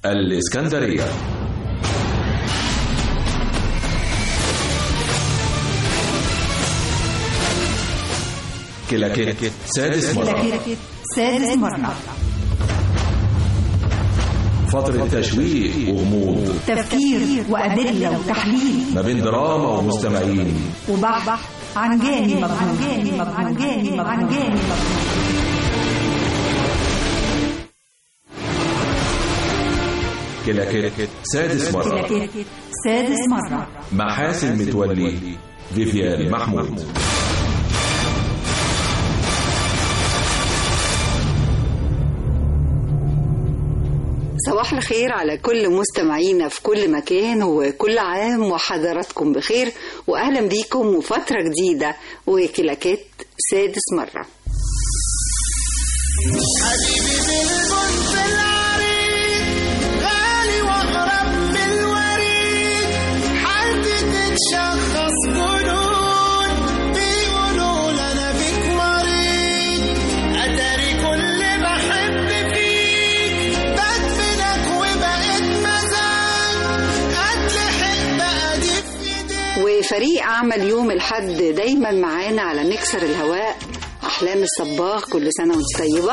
الإسكندرية كلاكيت سادس مرة كلاكيت سادس مرة فترة تشويق وغموض تفكير وأدلة وتحليل ما بين دراما ومستمعين وبحث عن جاني مجهول عن جاني مجهول عن جاني مجهول كلاكيت سادس مرة كلاكيت سادس مرة مع حاسن متولي فيفيان محمود صباح الخير على كل مستمعينا في كل مكان وكل عام وحضراتكم بخير واهلا بيكم وفتره جديده وكلاكيت سادس مره حبيبي بالبن في العريض غالي واقرب من الوريد حالتي تتشخص جنون بيقولوا انا بيك مريض اتاري كل بحب فيك بدفنك وبقيت مزاج اتلحق بقى دي في ايديك وفريق عمل يوم الحد دايما معانا على مكسر الهواء احلام الصباغ كل سنه وانت طيبه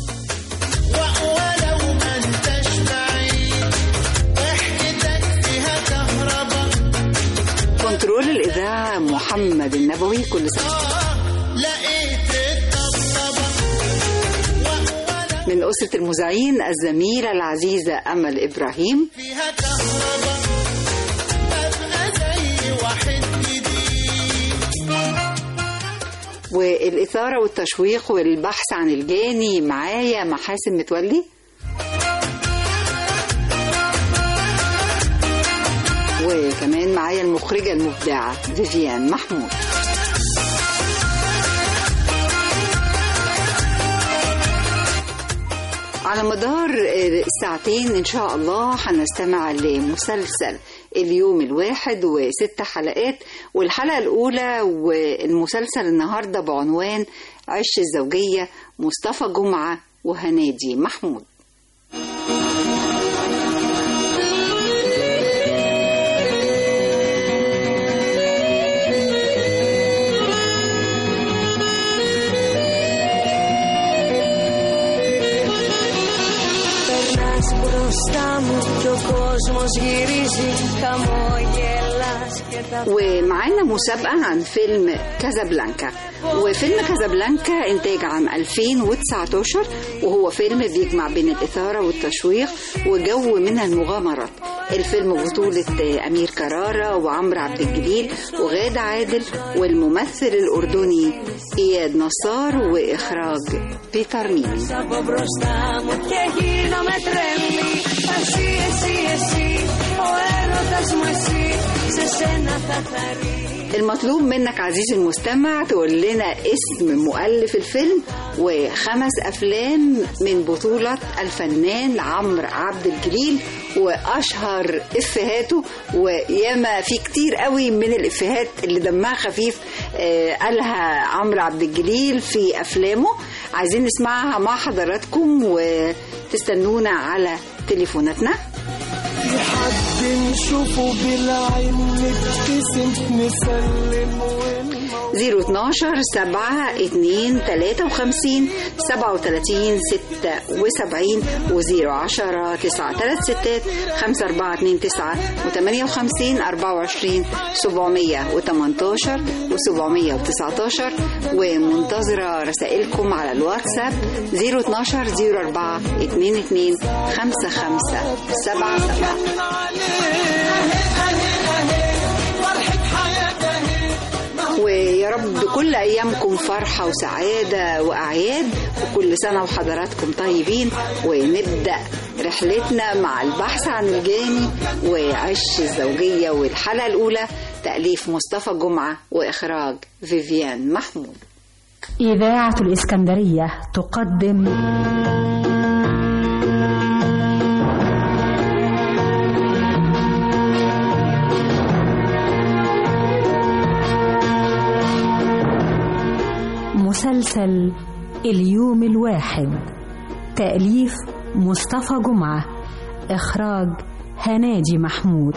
ولو ما انتش بعيد ضحكتك فيها كهربا كنترول الاذاعه محمد النبوي كل سنه لقيت الطبطبة من اسره المذيعين الزميله العزيزه امل ابراهيم فيها كهربا ببقى زي واحد جديد والإثارة والتشويق والبحث عن الجاني معايا محاسن متولي وكمان معايا المخرجة المبدعة فيفيان محمود على مدار الساعتين إن شاء الله هنستمع لمسلسل اليوم الواحد وست حلقات والحلقة الأولى والمسلسل النهاردة بعنوان عش الزوجية مصطفى جمعة وهنادي محمود Περνάς μπροστά μου και ο κόσμος γυρίζει Χαμόγελας και τα ومعانا مسابقة عن فيلم كازابلانكا وفيلم كازابلانكا إنتاج عام 2019 وهو فيلم بيجمع بين الإثارة والتشويق وجو من المغامرات الفيلم بطولة أمير كرارة وعمرو عبد الجليل وغادة عادل والممثل الأردني إياد نصار وإخراج بيتر ميمي από μπροστά μου και γίνομαι τρελή Εσύ, εσύ, εσύ, ο έρωτας μου εσύ Σε σένα θα χαρεί المطلوب منك عزيزي المستمع تقول لنا اسم مؤلف الفيلم وخمس أفلام من بطولة الفنان عمرو عبد الجليل وأشهر إفهاته وياما في كتير قوي من الإفهات اللي دمها خفيف آه، قالها عمرو عبد الجليل في أفلامه عايزين نسمعها مع حضراتكم وتستنونا على تليفوناتنا في حد نشوفه بالعين نبتسم نسلم ونموت 012 7 2 53 37 76 و 010 9 3 6 5 4 2 9 و 58 24 718 و 719 ومنتظرة رسائلكم على الواتساب 012 04 22 55 77 من عليه فرحة حياتي ويا رب كل ايامكم فرحه وسعاده واعياد وكل سنه وحضراتكم طيبين ونبدا رحلتنا مع البحث عن الجاني وعش الزوجيه والحلقه الاولى تاليف مصطفى جمعه واخراج فيفيان محمود إذاعة الإسكندرية تقدم مسلسل اليوم الواحد تأليف مصطفى جمعة إخراج هناجي محمود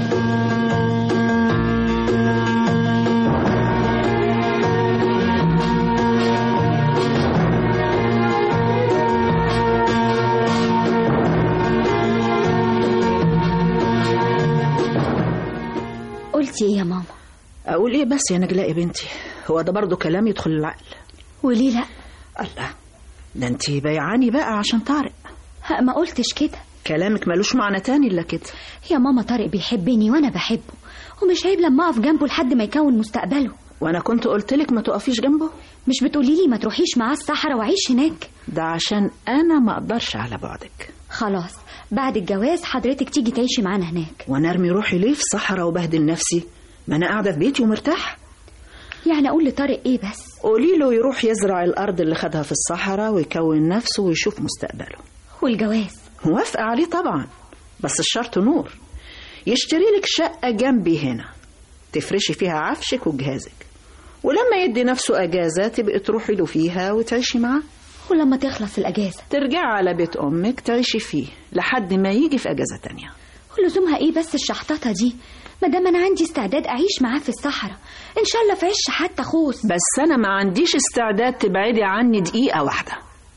قلتي ايه يا ماما اقول ايه بس يا نجلاء يا بنتي هو ده برضو كلام يدخل العقل وليه لا الله ده انت بيعاني بقى عشان طارق ها، ما قلتش كده كلامك ملوش معنى تاني الا كده يا ماما طارق بيحبني وانا بحبه ومش عيب لما اقف جنبه لحد ما يكون مستقبله وانا كنت قلت لك ما تقفيش جنبه مش بتقولي لي ما تروحيش معاه الصحراء وعيش هناك ده عشان انا ما اقدرش على بعدك خلاص بعد الجواز حضرتك تيجي تعيشي معانا هناك وانا ارمي روحي ليه في صحراء وبهدل نفسي ما انا قاعده في بيتي ومرتاح يعني اقول لطارق ايه بس قولي له يروح يزرع الارض اللي خدها في الصحراء ويكون نفسه ويشوف مستقبله والجواز موافقه عليه طبعا بس الشرط نور يشتري لك شقه جنبي هنا تفرشي فيها عفشك وجهازك ولما يدي نفسه اجازه تبقي تروحي له فيها وتعيشي معاه ولما تخلص الاجازه ترجعي على بيت امك تعيشي فيه لحد ما يجي في اجازه تانية ولزومها ايه بس الشحططه دي ما دام انا عندي استعداد اعيش معاه في الصحراء ان شاء الله في عش حتى خوص بس انا ما عنديش استعداد تبعدي عني دقيقه واحده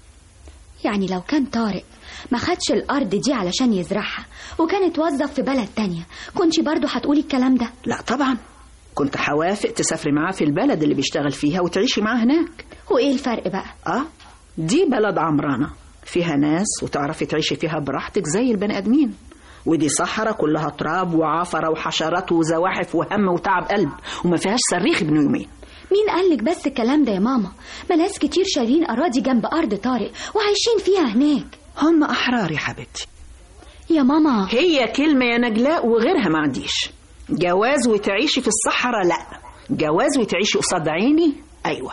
يعني لو كان طارق ما خدش الارض دي علشان يزرعها وكان اتوظف في بلد تانية كنتي برضو هتقولي الكلام ده لا طبعا كنت هوافق تسافري معاه في البلد اللي بيشتغل فيها وتعيشي معاه هناك وايه الفرق بقى اه دي بلد عمرانة فيها ناس وتعرفي تعيشي فيها براحتك زي البني ادمين ودي صحراء كلها تراب وعفرة وحشرات وزواحف وهم وتعب قلب وما فيهاش صريخ ابن يومين مين قالك بس الكلام ده يا ماما ما ناس كتير شارين اراضي جنب ارض طارق وعايشين فيها هناك هم احرار يا حبيبتي يا ماما هي كلمة يا نجلاء وغيرها ما عنديش جواز وتعيشي في الصحراء لا جواز وتعيشي قصاد عيني ايوه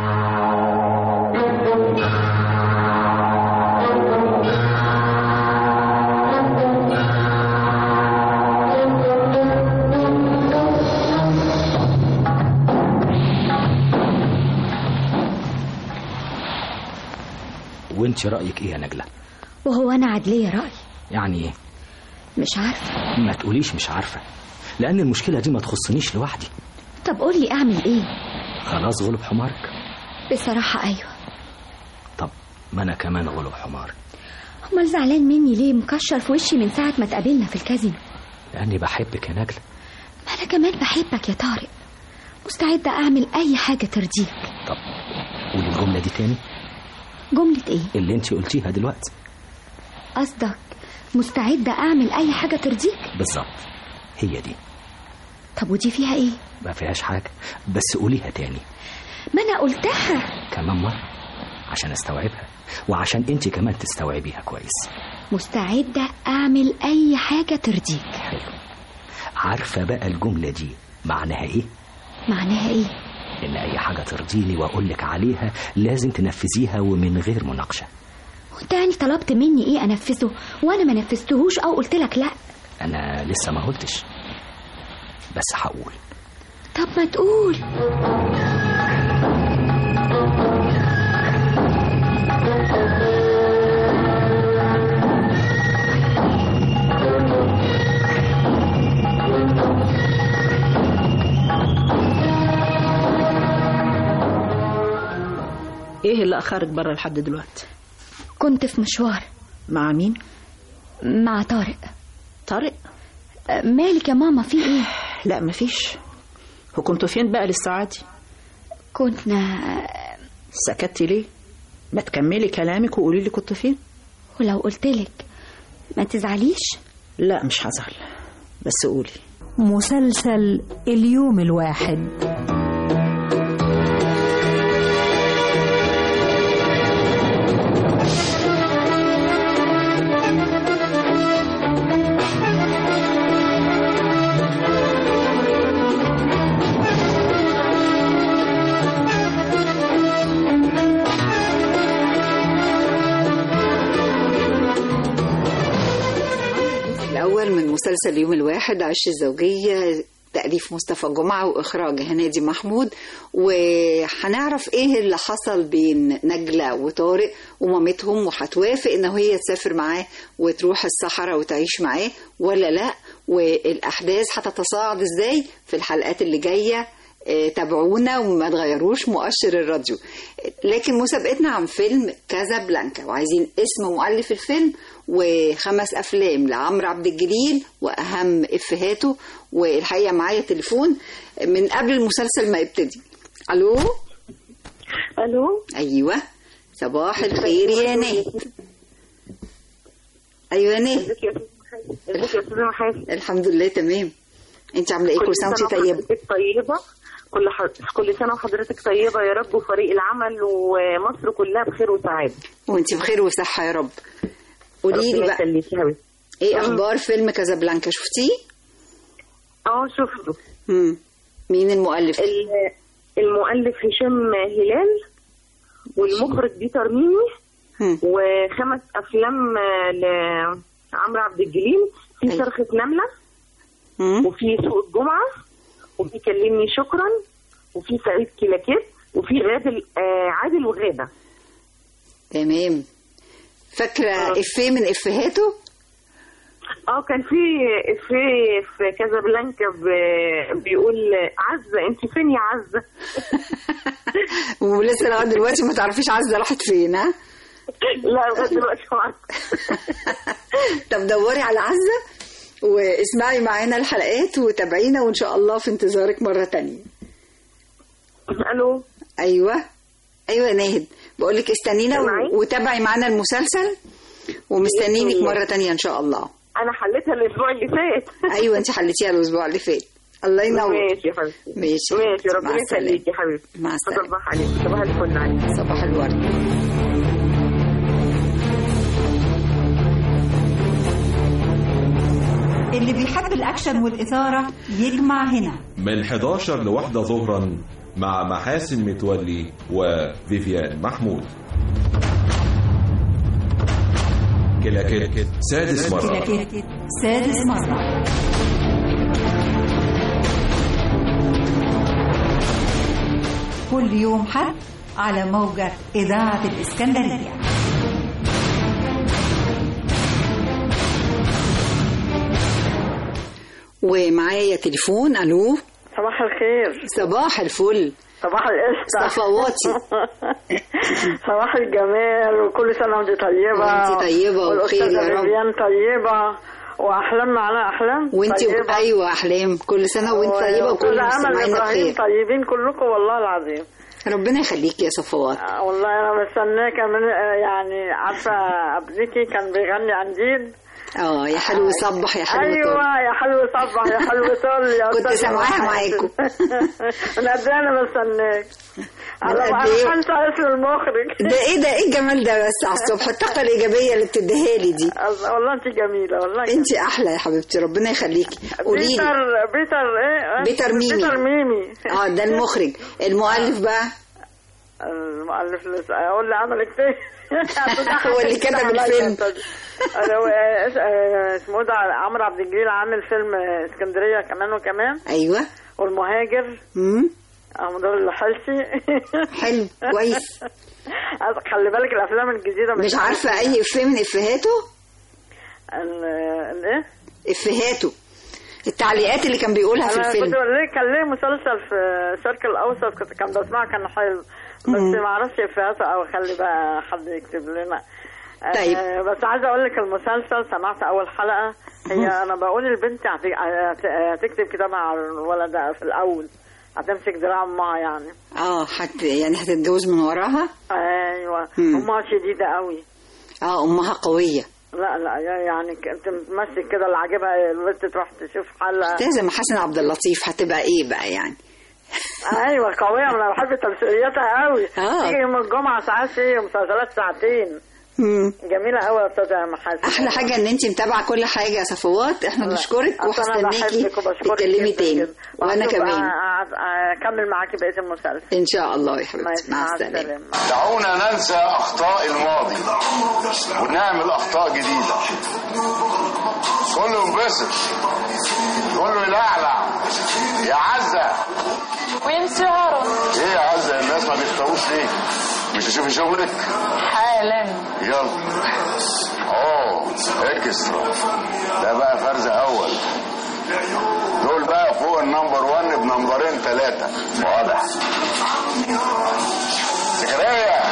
وانت رايك ايه يا نجله وهو انا عدليه راي يعني ايه مش عارفه ما تقوليش مش عارفه لان المشكله دي ما تخصنيش لوحدي طب قولي اعمل ايه خلاص غلب حمارك بصراحه ايوه طب ما انا كمان غلب حمار امال زعلان مني ليه مكشر في وشي من ساعه ما اتقابلنا في الكازينو لاني بحبك يا نجله ما انا كمان بحبك يا طارق مستعده اعمل اي حاجه ترضيك طب قولي الجمله دي تاني جمله ايه اللي انت قلتيها دلوقتي قصدك مستعده اعمل اي حاجه ترضيك بالظبط هي دي طب ودي فيها ايه ما فيهاش حاجه بس قوليها تاني ما انا قلتها كمان مره عشان استوعبها وعشان انت كمان تستوعبيها كويس مستعده اعمل اي حاجه ترضيك حلو عارفه بقى الجمله دي معناها ايه معناها ايه ان اي حاجه ترضيني واقول لك عليها لازم تنفذيها ومن غير مناقشه وانت يعني طلبت مني ايه انفذه وانا ما نفذتهوش او قلت لك لا انا لسه ما قلتش بس هقول طب ما تقول ايه اللي اخرك بره لحد دلوقتي كنت في مشوار مع مين مع طارق طارق أه، مالك يا ماما في ايه لا مفيش وكنتوا فين بقى للساعة دي كنا سكتي ليه ما تكملي كلامك وقولي لي كنت فين ولو قلتلك ما تزعليش لا مش هزعل بس قولي مسلسل اليوم الواحد الأول من مسلسل يوم الواحد عش الزوجية تأليف مصطفى جمعة وإخراج هنادي محمود وهنعرف إيه اللي حصل بين نجلة وطارق ومامتهم وهتوافق إن هي تسافر معاه وتروح الصحراء وتعيش معاه ولا لأ والأحداث هتتصاعد إزاي في الحلقات اللي جاية آه، تابعونا وما تغيروش مؤشر الراديو لكن مسابقتنا عن فيلم كازابلانكا وعايزين اسم مؤلف الفيلم وخمس افلام لعمرو عبد الجليل واهم افهاته والحقيقه معايا تليفون من قبل المسلسل ما يبتدي الو الو ايوه صباح الخير يا نهد ايوه يا نهد ازيك يا استاذ ازيك يا استاذ محاسن الحمد لله تمام انت عامله ايه كل سنه وانت طيبه وحضرتك طيبه كل ح... كل سنه وحضرتك طيبه يا رب وفريق العمل ومصر كلها بخير وسعاده وانت بخير وصحه يا رب قولي لي ربنا بقى يخليكي يا حبيبتي ايه اخبار فيلم كازابلانكا شفتيه اه شفته مم. مين المؤلف ال- المؤلف هشام هلال والمخرج بيتر ميمي مم. وخمس افلام آه، لعمرو عبد الجليل في أيوة. صرخة نملة مم. وفي سوق الجمعة وفي كلمني شكرا وفي سعيد كلاكيت وفي عادل آه عادل وغادة تمام فاكره آه. افيه من افهاته اه كان في في في كازابلانكا ب- بيقول عزة انت فين يا عزة ولسه لغايه دلوقتي ما تعرفيش عزه راحت فين ها لا لغايه دلوقتي ما عارفة. طب دوري على عزه واسمعي معانا الحلقات وتابعينا وان شاء الله في انتظارك مره تانية الو ايوه ايوه يا ناهد بقول لك استنينا معي؟ و- وتابعي معانا المسلسل ومستنينك بإذن الله. مره تانية ان شاء الله انا حليتها الاسبوع اللي فات ايوه انت حليتيها الاسبوع اللي فات الله ينور ماشي يا حبيبتي ماشي ماشي مع ربنا السلامة. يخليك يا حبيبتي مع السلامه صباح عليك صباح الفل عليك صباح الورد اللي بيحب الأكشن والإثارة يجمع هنا من 11 لواحدة ظهرا مع محاسن متولي وفيفيان محمود كلاكيت سادس مرة كلاكيت سادس مرة كل يوم حد على موجة إذاعة الإسكندرية ومعايا تليفون الو صباح الخير صباح الفل صباح القشطة صفواتي صباح الجمال وكل سنة وانت طيبة وانت طيبة وبخير والأستاذة يا رب. فيفيان طيبة وأحلام معنا أحلام وانت طيبة. ايوه احلام كل سنه وانت طيبه وكل وكل أمل مستمعينا إبراهيم بخير طيبين كلكم والله العظيم ربنا يخليك يا صفوات آه، والله أنا مستنية كمان آه، يعني عارفة أبنتي كان بيغني عنديد اه يا حلو صبح يا حلو طول. ايوه يا حلو صبح يا حلو طول يا كنت أستاذ سامعاها محمد. معاكم. من قد ايه انا بستناك انا قد انا إيه؟ هنسى اسم المخرج ده ايه ده ايه الجمال ده بس على الصبح الطاقه الايجابيه اللي بتديها لي دي الله- والله انت جميله والله انت احلى يا حبيبتي ربنا يخليكي قولي لي بيتر بيتر ايه بيتر ميمي. بيتر ميمي اه ده المخرج المؤلف بقى المؤلف لسه اقول لي عمل ايه هو اللي كتب الفيلم. هو اسمه ده عمرو عبد الجليل عامل فيلم اسكندريه كمان وكمان ايوه والمهاجر امم عمرو الحلسي حلو كويس خلي بالك الافلام الجديده مش عارفه اي افيه من افيهاته ال- الايه افيهاته التعليقات اللي كان بيقولها في انا كنت الفيلم بقول لك كان ليه مسلسل في الشرق الاوسط كنت كان بسمعه كان حلو بس مم. ما اعرفش افيهاته او خلي بقى حد يكتب لنا طيب. آه بس عايزه اقول لك المسلسل سمعت اول حلقه هي انا بقول البنت هت- هت- هتكتب كتابها على الولد ده في الاول هتمسك دراع امها يعني اه حت يعني هتتجوز من وراها ايوه مم. امها شديده قوي اه امها قويه لا لا يعني كنت ماسك كده اللي عاجبها البنت تروح تشوف حلقه استاذه محسن عبد اللطيف هتبقى ايه بقى يعني ايوه قويه انا بحب تمثيلياتها قوي آه. تيجي يوم الجمعه ساعات في مسلسلات ساعتين مم. جميله قوي يا استاذه محاسن احلى حاجه ان انت متابعه كل حاجه يا صفوات احنا بنشكرك أصل أنا وهستناكي بحبك وبشكرك تتكلمي جداً تاني جداً. وانا وهشوف كمان أ- أ- اكمل معاكي بقيه المسلسل ان شاء الله يا حبيبتي ماشي، مع السلامه دعونا ننسى أخطاء الماضي ونعمل أخطاء جديدة كله ينبسط كله يلعلع يا عزة وين سي هارون ايه يا عزة الناس ما بيختاروش ليه مش تشوفي شغلك حالا يلا اوه اكسترا ده بقى فرز اول دول بقى فوق النمبر 1 بنمبرين ثلاثة واضح زكريا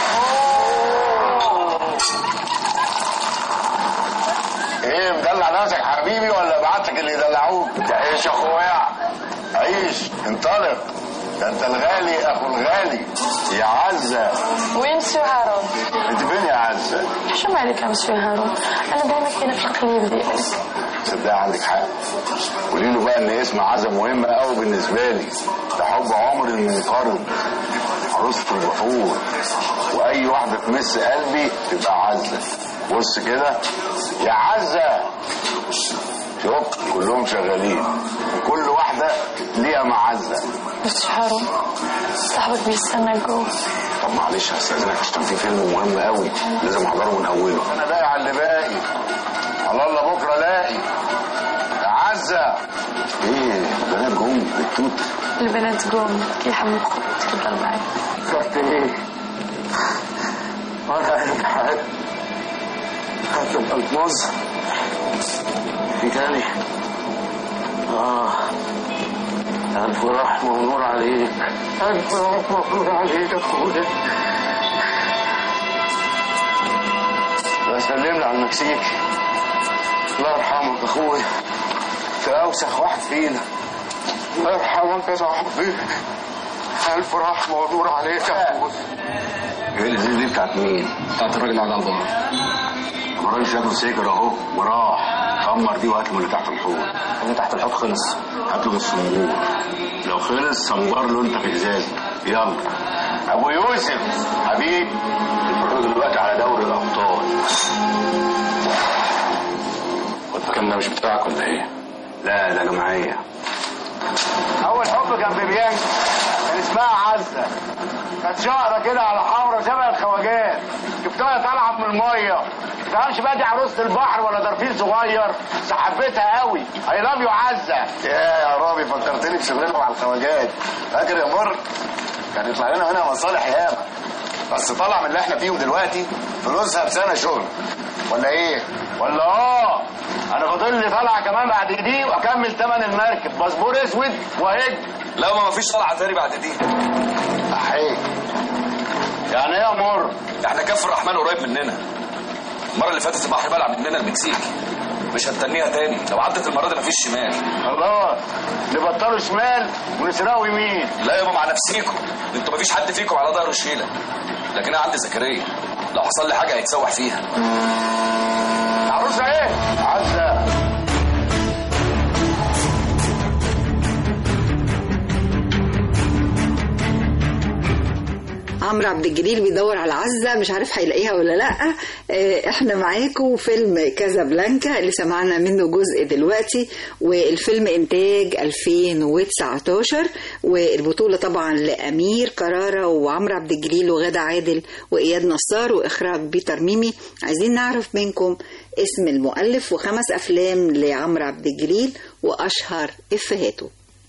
ايه مدلع نفسك حبيبي ولا بعتك اللي يدلعوك عيش يا اخويا عيش انطلق ده انت الغالي اخو الغالي يا عزة وين سي هارون انت فين يا عزة شو مالك يا مسيو هارون انا دايما هنا في القليل ديالي صدق عندك حق قولي له بقى ان اسم عزة مهم قوي بالنسبه لي ده حب عمري المنقرض عروسة البحور واي واحده تمس قلبي تبقى عزة بص كده يا عزة شوف كلهم شغالين وكل واحده ليها معزه مسيو هارون صاحبك بيستنى جوه طب معلش هستاذنك عشان في فيلم مهم قوي لازم احضره من اوله انا باقي على اللي باقي على الله بكره الاقي يا عزه ايه بنات جم بالتوت البنات جوم كي حمد تفضل معي خدت ايه انا امتحان هتبقى الفوز في تاني اه ألف رحمة ونور عليك ألف رحمة ونور عليك يا أخويا بسلم لي على المكسيك الله يرحمك يا أخويا أنت أوسخ واحد فينا الله يرحمك يا صاحبي ألف رحمة ونور عليك يا أخويا ايه الزيت دي بتاعت مين؟ بتاعت الراجل على البار الراجل شافه سيجر اهو وراح خمر دي وهات له اللي تحت الحوض اللي تحت الحوض خلص هات له من الصنبور لو خلص صنبر له انت في ازازه يلا ابو يوسف حبيبي الفرق دلوقتي على دوري الابطال والمكان ده مش بتاعك ولا ايه؟ لا ده جماعيه اول حب كان في بيانكا كان اسمها عزه كانت شقرة كده على حمرا شبه الخواجات جبتها طالعه من الميه ما تفهمش بقى دي عروسه البحر ولا درفيل صغير بس حبيتها قوي اي لاف يو عزه يا يا رامي فكرتني بشغلنا مع الخواجات فاكر يا مر كان يطلع لنا هنا مصالح ياما بس طلع من اللي احنا فيهم دلوقتي فلوسها بسنه شغل ولا ايه؟ ولا اه انا فاضل لي طلعه كمان بعد دي واكمل ثمن المركب باسبور اسود وهج لا ما مفيش طلعه تاني بعد دي احيي يعني ايه يا مر؟ احنا كف الرحمن قريب مننا المره اللي فاتت البحر بلع مننا المكسيك مش هنتنيها تاني لو عدت المره دي مفيش شمال خلاص نبطلوا شمال ونسرقوا يمين لا يابا مع نفسيكم انتوا مفيش حد فيكم على ظهره شيله لكن انا عندي زكريا لو حصل لي حاجه هيتسوح فيها عروسه ايه؟ عزه عمرو عبد الجليل بيدور على عزة مش عارف هيلاقيها ولا لا آه، احنا معاكم فيلم كازابلانكا اللي سمعنا منه جزء دلوقتي والفيلم انتاج 2019 والبطولة طبعا لأمير كرارة وعمرو عبد الجليل وغادة عادل وإياد نصار وإخراج بيتر ميمي عايزين نعرف منكم اسم المؤلف وخمس أفلام لعمرو عبد الجليل وأشهر إفهاته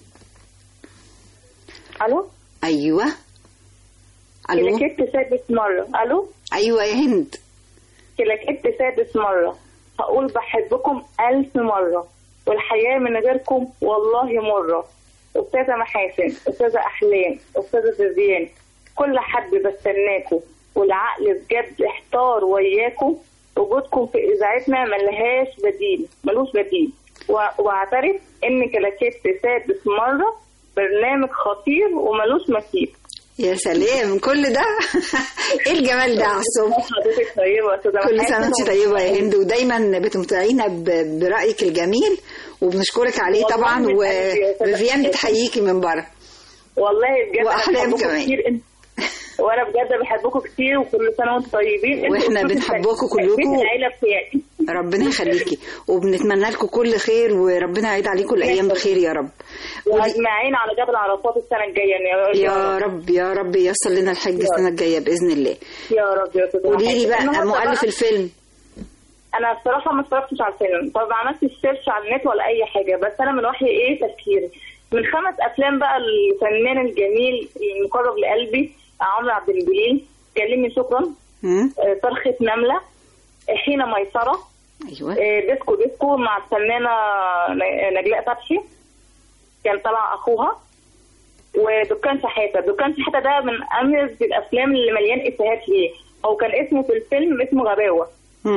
الو أيوة ألو كلاكيت سادس مرة الو أيوة يا هند كلاكيت سادس مرة هقول بحبكم ألف مرة والحياة من غيركم والله مرة أستاذة محاسن أستاذة أحلام أستاذة فيفيان كل حد بستناكوا والعقل بجد احتار وياكوا وجودكم في إذاعتنا ملهاش بديل ملوش بديل و- واعترف إن كلاكيت سادس مرة برنامج خطير وملوش مثيل يا سلام كل ده ايه الجمال ده على الصبح حضرتك طيبة يا أستاذة كل محاسن. سنه وانت طيبه يا هند ودايما بتمتعينا ب- برايك الجميل وبنشكرك عليه والله طبعا من قلبي يا أستاذة وفيفيان محاسن. بتحييكي من بره والله بجد أنا وأحلام بحبكم كمان. كتير انت وانا بجد بحبكم كتير وكل سنه وانتم طيبين انتوا وإحنا أسرة بنحبكم التربية كلكم. العيله بتاعتي ربنا يخليكي وبنتمنى لكم كل خير وربنا يعيد عليكم الايام بخير يا رب واجمعين على جبل عرفات السنه الجايه يا يا رب يا رب ييسر لنا الحج السنه الجايه باذن الله يا رب يا استاذ قولي لي محمد. بقى النهاردة مؤلف الفيلم انا الصراحه ما اتفرجتش على الفيلم طب ما عملتش سيرش على النت ولا اي حاجه بس انا من وحي ايه تفكيري من خمس افلام بقى الفنان الجميل المقرب لقلبي عمرو عبد الجليل كلمني شكرا آه، صرخه نمله آه، حين ميسره ايوه آه، ديسكو ديسكو مع الفنانه ن- نجلاء فتحي كان طلع اخوها ودكان شحاته دكان شحاته ده من اميز الافلام اللي مليان افيهات ليه هو كان اسمه في الفيلم اسمه غباوه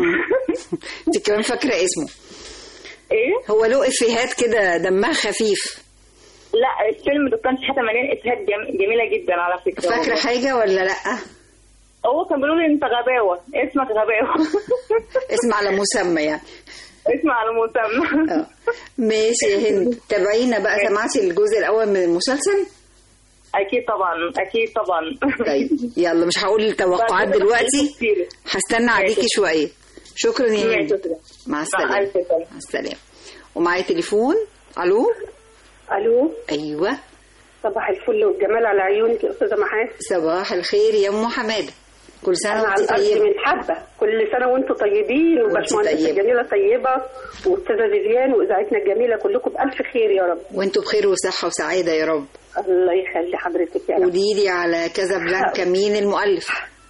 انت كمان فاكره اسمه ايه هو له افيهات كده دمها خفيف لا الفيلم دكان شحاته مليان افيهات جم... جميله جدا على فكره فاكره والله. حاجه ولا لا هو كان بيقول لي انت غباوه اسمك غباوه اسم على مسمى يعني اسم على مسمى ماشي يا هند تابعينا بقى سمعتي الجزء الاول من المسلسل اكيد طبعا اكيد طبعا طيب يلا مش هقول التوقعات بعد كده دلوقتي كتير. هستنى عليكي شويه شكرا يا ماشي هند شكرا. مع مع السلامه ألف سلامة. مع السلامه ومعايا تليفون الو الو ايوه صباح الفل والجمال على عيونك يا استاذه محاسن صباح الخير يا ام حماده كل سنه انا على وانت الارض طيبه من حبه كل سنه وانتم طيبين وباشمهندسه طيبة. الجميله طيبه واستاذه فيفيان واذاعتنا الجميله كلكم بالف خير يا رب وانتوا بخير وصحه وسعاده يا رب الله يخلي حضرتك يا رب قولي لي على كازابلانكا مين المؤلف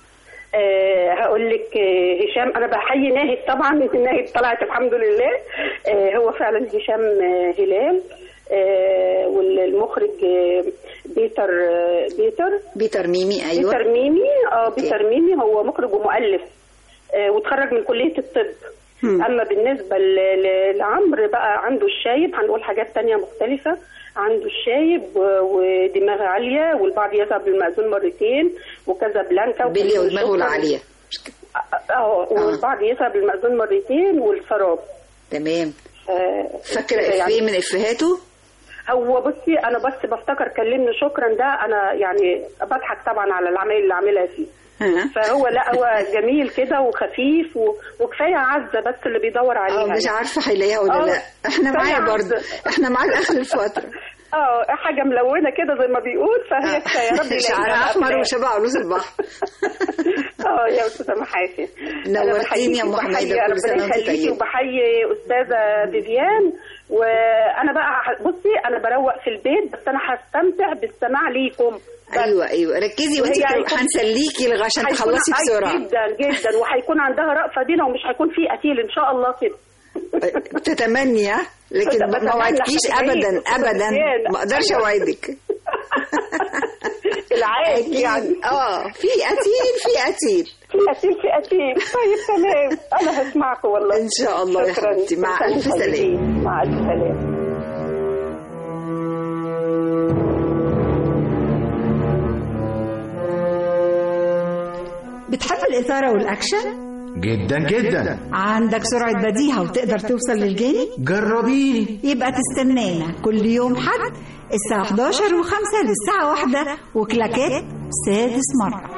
أه هقول لك آه، هشام انا بحيي ناهد طبعا ناهد طلعت الحمد لله أه هو فعلا هشام آه، هلال أه والمخرج آه، بيتر آه، بيتر بيتر ميمي ايوه بيتر ميمي اه بيتر ميمي هو مخرج ومؤلف آه، وتخرج من كلية الطب اما بالنسبة ل- ل- لعمرو بقى عنده الشايب هنقول حاجات تانية مختلفة عنده الشايب و- ودماغ عالية والبعض يذهب للمأذون مرتين وكذا بلانكا بيليا ودماغه العاليه اه والبعض يذهب للمأذون مرتين والسراب تمام آه، فاكره كده افيه من افيهاته هو بصي انا بس بفتكر كلمني شكرا ده انا يعني بضحك طبعا على العمايل اللي عاملها فيه فهو لا هو جميل كده وخفيف و... وكفايه عزه بس اللي بيدور عليها اه مش يعني. عارفه هيلاقيها ولا آه، لا احنا كفاية معاه برضه عزة. احنا معاه لاخر الفتره اه حاجه ملونه كده زي ما بيقول فهي كفايه يا رب يلاقيها شعرها بقى في احمر الآخر. وشبه عروس البحر اه يا استاذه محاسن أنا نورتيني يا بحييكي ام حميده وبحيي- كل سنه ربنا وانت يخليكي طيبه وبحيي استاذه فيفيان وانا بقى ه- بصي انا بروق في البيت بس انا هستمتع بالسماع ليكم بس. ايوه ايوه ركزي وانت وهي بتروحي هيكون- هنسليكي لغايه عشان هيكون- تخلصي أي بسرعه جدا جدا وهيكون عندها رأفة بينا ومش هيكون في قتيل ان شاء الله كده تتمنى ها؟ لكن بتمنى ما وعدكيش هتبقى ابدا إيه؟ ابدا إيه؟ ما اقدرش أيوة. اوعدك العادي يعني اه في قتيل في قتيل في قتيل في قتيل طيب تمام انا هسمعكم والله ان شاء الله يا شكراً. حبيبتي مع كل الف سنة سلامه طيبين. مع الف سلامه بتحب الإثارة والأكشن؟ جدا جدا عندك سرعة بديهة وتقدر توصل للجاني؟ جربيني يبقى تستنانا كل يوم حد الساعة 11 و5 للساعة 1 وكلاكات سادس مرة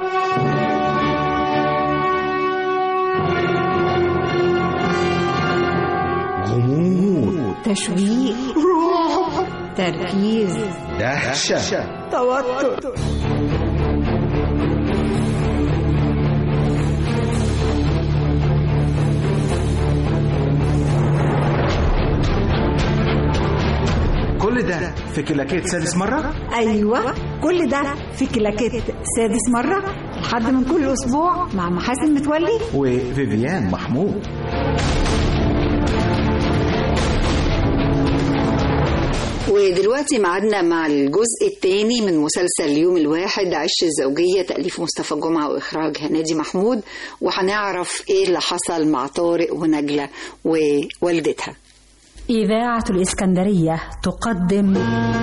غموض تشويق تركيز دهشة توتر كل ده في كلاكيت سادس مرة أيوة كل ده في كلاكات سادس مرة لحد من كل أسبوع مع محاسن متولي وفيفيان محمود ودلوقتي معادنا مع الجزء الثاني من مسلسل اليوم الواحد عش الزوجية تأليف مصطفى جمعة وإخراج هنادي محمود وهنعرف إيه اللي حصل مع طارق ونجلة ووالدتها إذاعة الإسكندرية تقدم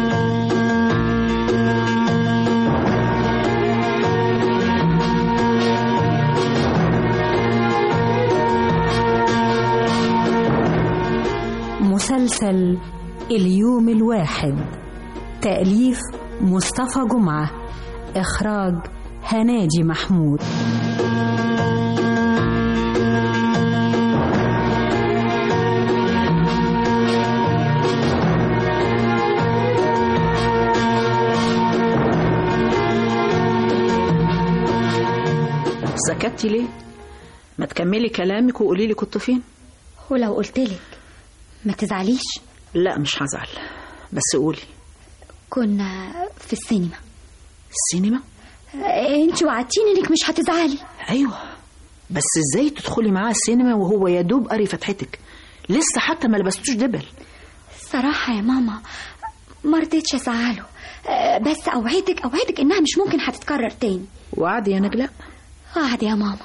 مسلسل اليوم الواحد تأليف مصطفى جمعة إخراج هناجي محمود سكتي ليه ما تكملي كلامك وقولي لي كنت فين ولو قلتلك ما تزعليش لا مش هزعل بس قولي كنا في السينما السينما انت وعدتيني انك مش هتزعلي ايوه بس ازاي تدخلي معاه السينما وهو يا دوب قري فتحتك لسه حتى ما لبستوش دبل صراحة يا ماما ما رضيتش ازعله آه، بس اوعدك اوعدك انها مش ممكن هتتكرر تاني وعد يا نجلاء وعد يا ماما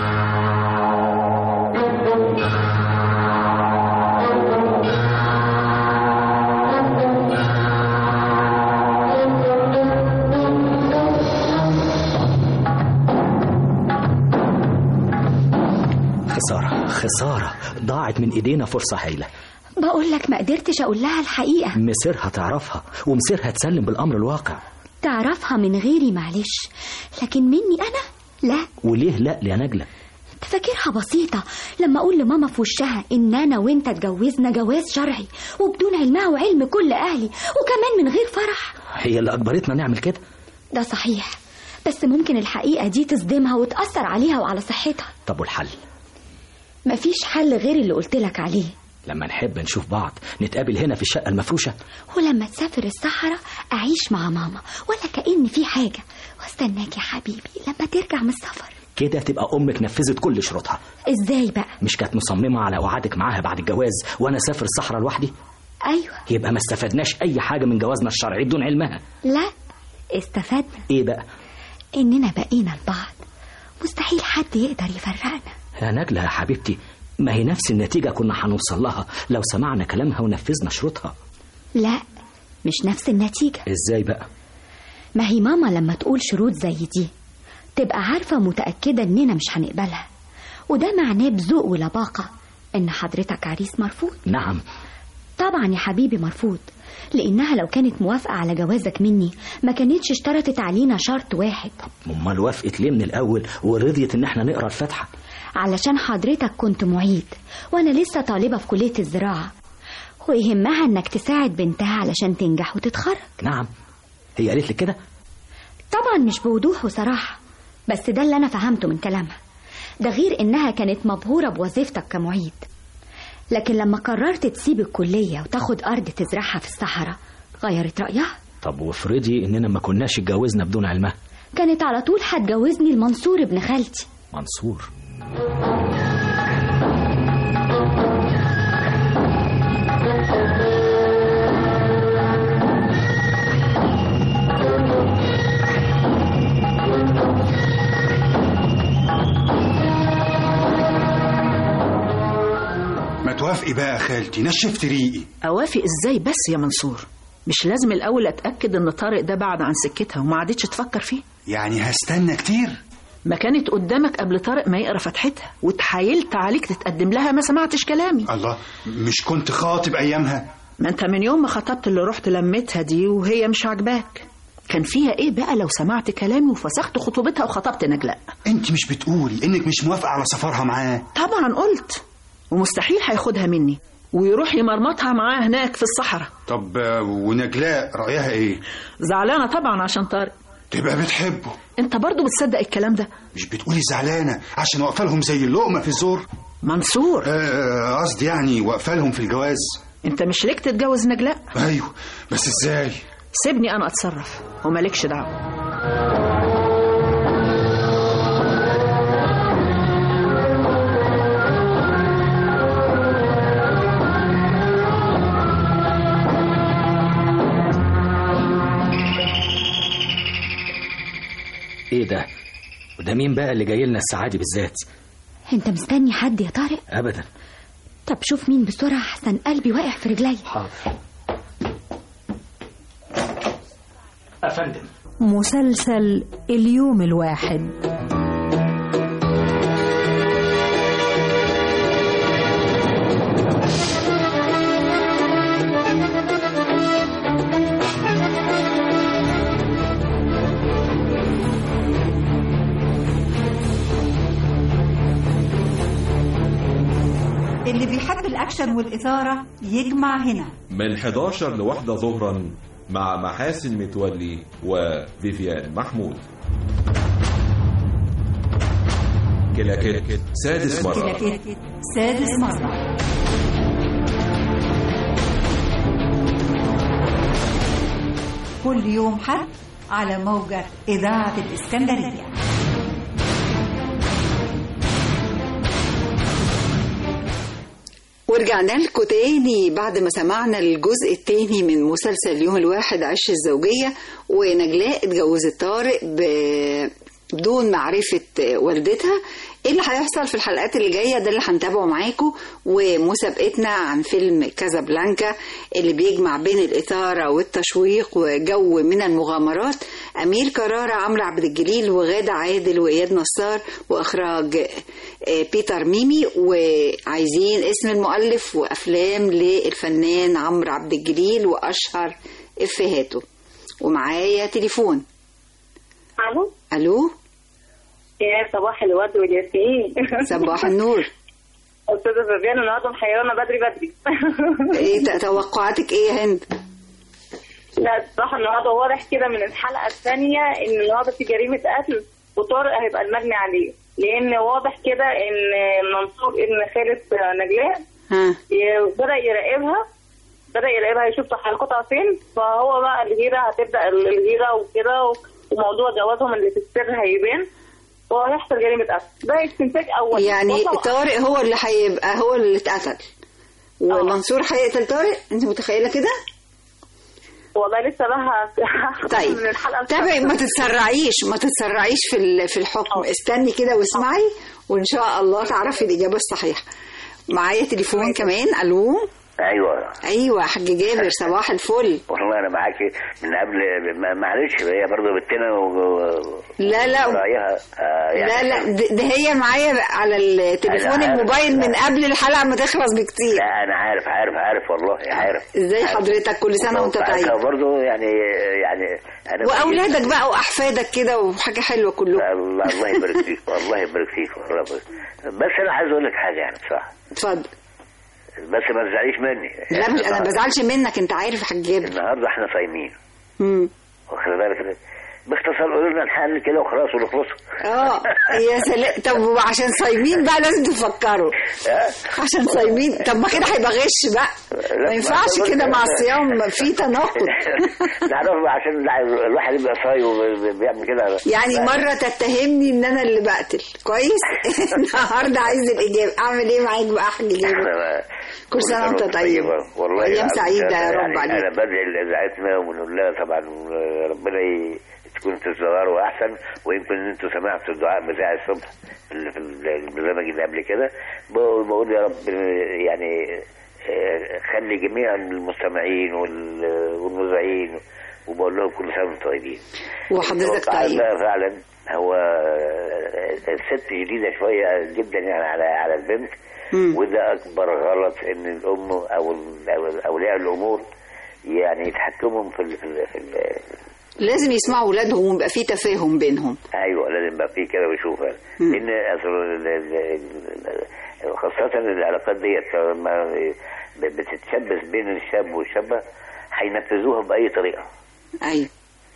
خسارة خسارة ضاعت من ايدينا فرصة هايلة بقول لك ما قدرتش اقول لها الحقيقة مصيرها تعرفها ومصيرها تسلم بالامر الواقع تعرفها من غيري معلش لكن مني انا لا وليه لا يا نجلة انت فاكرها بسيطة لما اقول لماما في وشها ان انا وانت اتجوزنا جواز شرعي وبدون علمها وعلم كل اهلي وكمان من غير فرح هي اللي اجبرتنا نعمل كده ده صحيح بس ممكن الحقيقة دي تصدمها وتأثر عليها وعلى صحتها طب والحل مفيش حل غير اللي قلتلك عليه لما نحب نشوف بعض نتقابل هنا في الشقة المفروشة ولما تسافر الصحراء أعيش مع ماما ولا كأن في حاجة واستناك يا حبيبي لما ترجع من السفر كده تبقى امك نفذت كل شروطها ازاي بقى مش كانت مصممة على وعدك معاها بعد الجواز وانا اسافر الصحراء لوحدي ايوه يبقى ما استفدناش اي حاجة من جوازنا الشرعي بدون علمها لا استفدنا ايه بقى اننا بقينا لبعض مستحيل حد يقدر يفرقنا يا نجلة يا حبيبتي ما هي نفس النتيجة كنا هنوصل لها لو سمعنا كلامها ونفذنا شروطها لا مش نفس النتيجة ازاي بقى ما هي ماما لما تقول شروط زي دي تبقى عارفة متأكدة إننا مش هنقبلها وده معناه بذوق ولباقة إن حضرتك عريس مرفوض نعم طبعا يا حبيبي مرفوض لأنها لو كانت موافقة على جوازك مني ما كانتش اشترطت علينا شرط واحد امال وافقت ليه من الاول ورضيت ان احنا نقرا الفاتحة علشان حضرتك كنت معيد وأنا لسه طالبة في كلية الزراعة ويهمها إنك تساعد بنتها علشان تنجح وتتخرج نعم هي قالت لك كده طبعا مش بوضوح وصراحة بس ده اللي أنا فهمته من كلامها ده غير إنها كانت مبهورة بوظيفتك كمعيد لكن لما قررت تسيب الكلية وتاخد أرض تزرعها في الصحراء غيرت رأيها طب وافرضي اننا ما كناش اتجوزنا بدون علمها كانت على طول هتجوزني المنصور ابن خالتي منصور ما توافقي بقى يا خالتي نشفت ريقي اوافق ازاي بس يا منصور مش لازم الاول اتاكد ان طارق ده بعد عن سكتها وما عادتش تفكر فيه يعني هستنى كتير ما كانت قدامك قبل طارق ما يقرا فتحتها واتحايلت عليك تتقدم لها ما سمعتش كلامي الله مش كنت خاطب ايامها ما انت من يوم ما خطبت اللي رحت لمتها دي وهي مش عاجباك كان فيها ايه بقى لو سمعت كلامي وفسخت خطوبتها وخطبت نجلاء انت مش بتقولي انك مش موافقه على سفرها معاه طبعا قلت ومستحيل هياخدها مني ويروح يمرمطها معاه هناك في الصحراء طب آه، ونجلاء رايها ايه زعلانه طبعا عشان طارق تبقى بتحبه انت برضو بتصدق الكلام ده مش بتقولي زعلانه عشان واقفه لهم زي اللقمه في الزور منصور آه، قصدي يعني واقفه لهم في الجواز انت مش ليك تتجوز نجلاء ايوه بس ازاي سيبني انا اتصرف ومالكش دعوه ايه ده وده مين بقى اللي جاي لنا الساعه دي بالذات انت مستني حد يا طارق ابدا طب شوف مين بسرعة أحسن قلبي واقع في رجلي حاضر افندم مسلسل اليوم الواحد اللي بيحب الأكشن والإثارة يجمع هنا من 11 لواحدة ظهرا مع محاسن متولي وفيفيان محمود كلاكيت سادس مرة كلاكيت سادس مرة كل يوم حد على موجة إذاعة الإسكندرية ورجعنا لكم تاني بعد ما سمعنا الجزء التاني من مسلسل يوم الواحد عش الزوجية ونجلاء اتجوزت طارق ب- بدون معرفة والدتها ايه اللي هيحصل في الحلقات اللي جاية ده اللي هنتابعه معاكم ومسابقتنا عن فيلم كازابلانكا اللي بيجمع بين الإثارة والتشويق وجو من المغامرات أمير كرارة عمرو عبد الجليل وغادة عادل وإياد نصار وإخراج آه، بيتر ميمي وعايزين اسم المؤلف وأفلام للفنان عمرو عبد الجليل وأشهر إفهاته ومعايا تليفون الو ألو يا صباح الورد والياسمين صباح النور استاذه فيفيان النهارده محيرانا بدري بدري ايه ت- توقعاتك ايه يا هند لا الصراحه النهارده واضح كده من الحلقه الثانيه ان النهارده في جريمه قتل وطارق هيبقى المجني عليه لان واضح كده ان منصور ابن خالد نجلاء ها ي- بدا يراقبها بدا يراقبها يشوف تحركاتها فين فهو بقى الغيره هتبدا ال- الغيره وكده وموضوع جوازهم اللي في السر هيبان وهيحصل جريمه قتل ده استنتاج اول يعني والله طارق هو اللي هيبقى هو اللي اتقتل ومنصور هيقتل طارق انت متخيله كده والله لسه لها طيب من الحلقه تابعي ما تتسرعيش ما تتسرعيش في ال- في الحكم استني كده واسمعي وان شاء الله تعرفي الاجابه الصحيحه معايا تليفون كمان الو ايوه ايوه يا حاج جابر صباح الفل والله انا معاكي من قبل ما- معلش هي برضه بنتنا و... لا لا رايها آه يعني لا لا ده ده هي معايا على التليفون أنا عارف. الموبايل من قبل الحلقه ما تخلص بكتير لا انا عارف عارف عارف والله عارف ازاي عارف. حضرتك كل سنه وانت طيب برضه يعني يعني انا واولادك بقى واحفادك كده وحاجه حلوه كلهم الله الله يبارك فيك والله يبارك فيك والله يبارك. بس انا عايز اقول لك حاجه يعني بصراحه اتفضل بس ما تزعليش مني لا مش انا ما بزعلش منك انت عارف يا حاج جابر النهارده احنا صايمين امم واخد بالك باختصار قولوا لنا الحل كده وخلاص ونخلص اه يا سلام طب وعشان صايمين بقى لازم تفكروا عشان صايمين طب ما كده هيبقى غش بقى ما ينفعش كده مع الصيام في تناقض نعرف عشان الواحد يبقى صايم وبيعمل كده يعني مرة تتهمني ان انا اللي بقتل كويس النهارده عايز الاجابة اعمل ايه معاك بقى يا حاج جابر كل سنة وانت طيب والله ايام العظيم سعيدة يا يعني رب عليك انا بدعي لاذاعتنا ونقول لها طبعا ربنا ي- تكون تزدهروا احسن ويمكن ان انتم سمعتوا الدعاء بتاع الصبح اللي في البرنامج اللي قبل كده بقول بقول يا رب يعني آه، خلي جميع المستمعين وال- والمذيعين وبقول لهم كل سنه وانتم طيبين وحضرتك التوقعات طيب بقى فعلا هو الست جديده شويه جدا يعني على على البنت وده اكبر غلط ان الام او ال- أو اولياء الامور يعني يتحكموا في ال في, ال في ال لازم يسمعوا ولادهم ويبقى في تفاهم بينهم ايوه لازم يبقى في كده ويشوفها لان أصل ال- ال- ال- خاصه العلاقات ديت لما ب- بتتشبث بين الشاب والشابه هينفذوها باي طريقه ايوه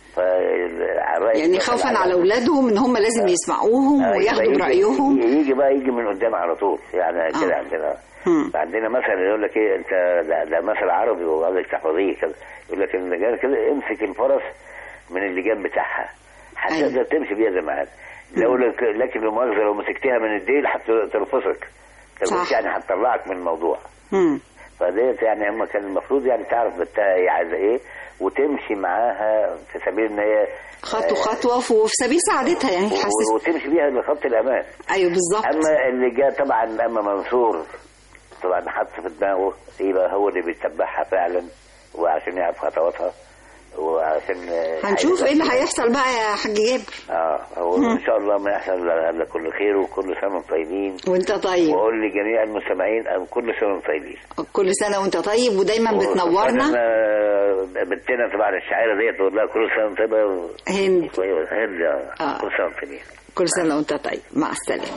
فالرأي يعني خوفا على اولادهم ان هم لازم يسمعوهم آه، وياخدوا يبقى يجي- برايهم يجي بقى يجي من قدام على طول يعني كده عندنا عندنا مثلا يقول لك ايه انت ده, ده مثل عربي وعايزك تحفظيه كده يقول لك اللجان كده امسك الفرس من اللجان بتاعها هتقدر تمشي بيها زي ما هي. لو لك لكن المؤاخذه لو مسكتها من الديل هترفسك صح. يعني هتطلعك من الموضوع مم. فديت يعني هم كان المفروض يعني تعرف بنتها هي عايزه ايه وتمشي معاها في سبيل ان هي خطوه خطوه وفي سبيل سعادتها يعني و- تحسس وتمشي بيها لخط الامان ايوه بالظبط اما اللي جاء طبعا اما منصور طبعا حط في دماغه يبقى هو اللي بيتبعها فعلا وعشان يعرف خطواتها وعشان هنشوف ايه اللي هيحصل بقى يا حاج جابر اه هو مم. ان شاء الله ما يحصل الا كل خير وكل سنه وانتم طيبين وانت طيب واقول لجميع المستمعين أن كل سنه وانتم طيبين كل سنه وانت طيب ودايما بتنورنا أنا بنتنا طبعا الشاعره ديت تقول لها كل سنه وانت طيبه هند هند آه. كل سنه وانتم طيبين كل سنه وانت طيب مع السلامه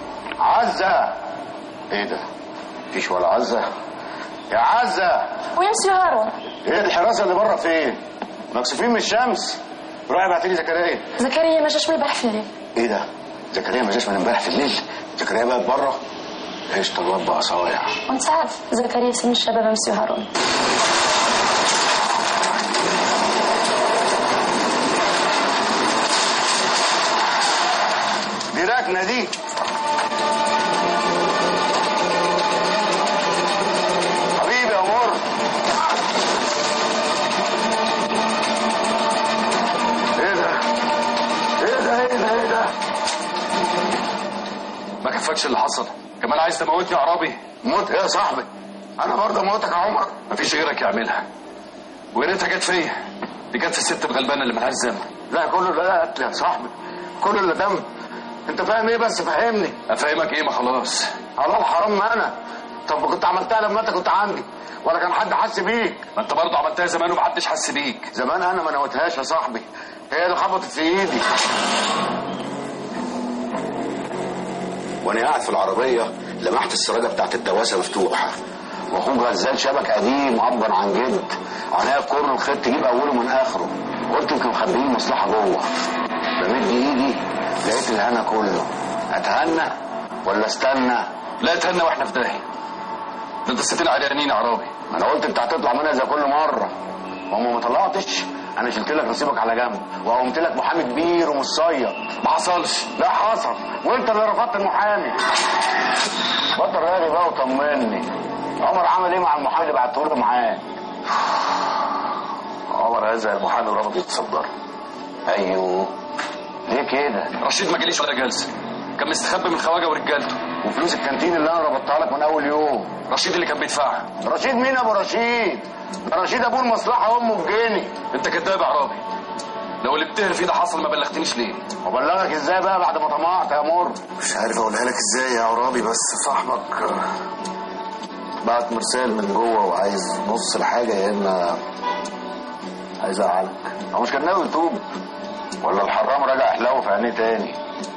عزة ايه ده مفيش ولا عزة يا عزة وين سي هارون ايه الحراسة اللي بره فين مكسوفين من الشمس روح ابعت لي زكريا زكريا ما جاش امبارح في الليل ايه ده زكريا ما جاش من امبارح في الليل زكريا بقى بره ايش طلاب بقى صايع وانت عارف زكريا سن الشباب مسيو هارون الركنه دي حبيبي يا مر ايه ده ايه ده ايه ده ايه ده ما كفاكش اللي حصل كمان عايز تموتني يا عرابي موت ايه يا صاحبي انا برضه موتك يا عمر مفيش غيرك يعملها ويا ريتها جت فيا دي جت في الست الغلبانه اللي ملهاش ذنب لا كله ده قتل يا صاحبي كله اللي دم انت فاهم ايه بس فهمني افهمك ايه ما خلاص حلال حرام ما انا طب كنت عملتها لما انت كنت عندي ولا كان حد حس بيك ما انت برضه عملتها زمان ومحدش حس بيك زمان انا ما نوتهاش يا صاحبي هي اللي خبطت في ايدي وانا قاعد في العربيه لمحت السراجه بتاعت الدواسه مفتوحه واخوك غزال شبك قديم عبر عن جد عليها كورن الخيط تجيب اوله من اخره قلت يمكن مخبيين مصلحه جوه بمد ايدي لقيت الهنا كله اتهنى ولا استنى لا اتهنى واحنا في داهيه ده انت الستين عريانين يا عرابي ما انا قلت انت هتطلع منها زي كل مره وما ما طلعتش انا شلت لك نصيبك على جنب وقومت لك محامي كبير ومصيد ما حصلش لا حصل وانت اللي رفضت المحامي بطل رغي بقى وطمني عمر عمل ايه مع المحامي اللي بعته له معاه عمر هذا المحامي رفض يتصدر ايوه ليه كده رشيد ما جاليش ولا جلسه كان مستخبي من الخواجه ورجالته وفلوس الكانتين اللي انا ربطتها لك من اول يوم رشيد اللي كان بيدفعها رشيد مين ابو رشيد ده رشيد ابوه المصلحه وامه بجنيه انت كداب يا عرابي لو اللي بتهري فيه ده حصل ما بلغتنيش ليه وبلغك ازاي بقى بعد ما طمعت يا مر مش عارف اقولها لك ازاي يا عرابي بس صاحبك آه، بعت مرسال من جوه وعايز نص الحاجه يا اما عايز اقعدك هو مش كان ناوي يتوب ولا الحرام رجع حلاوه في عينيه تاني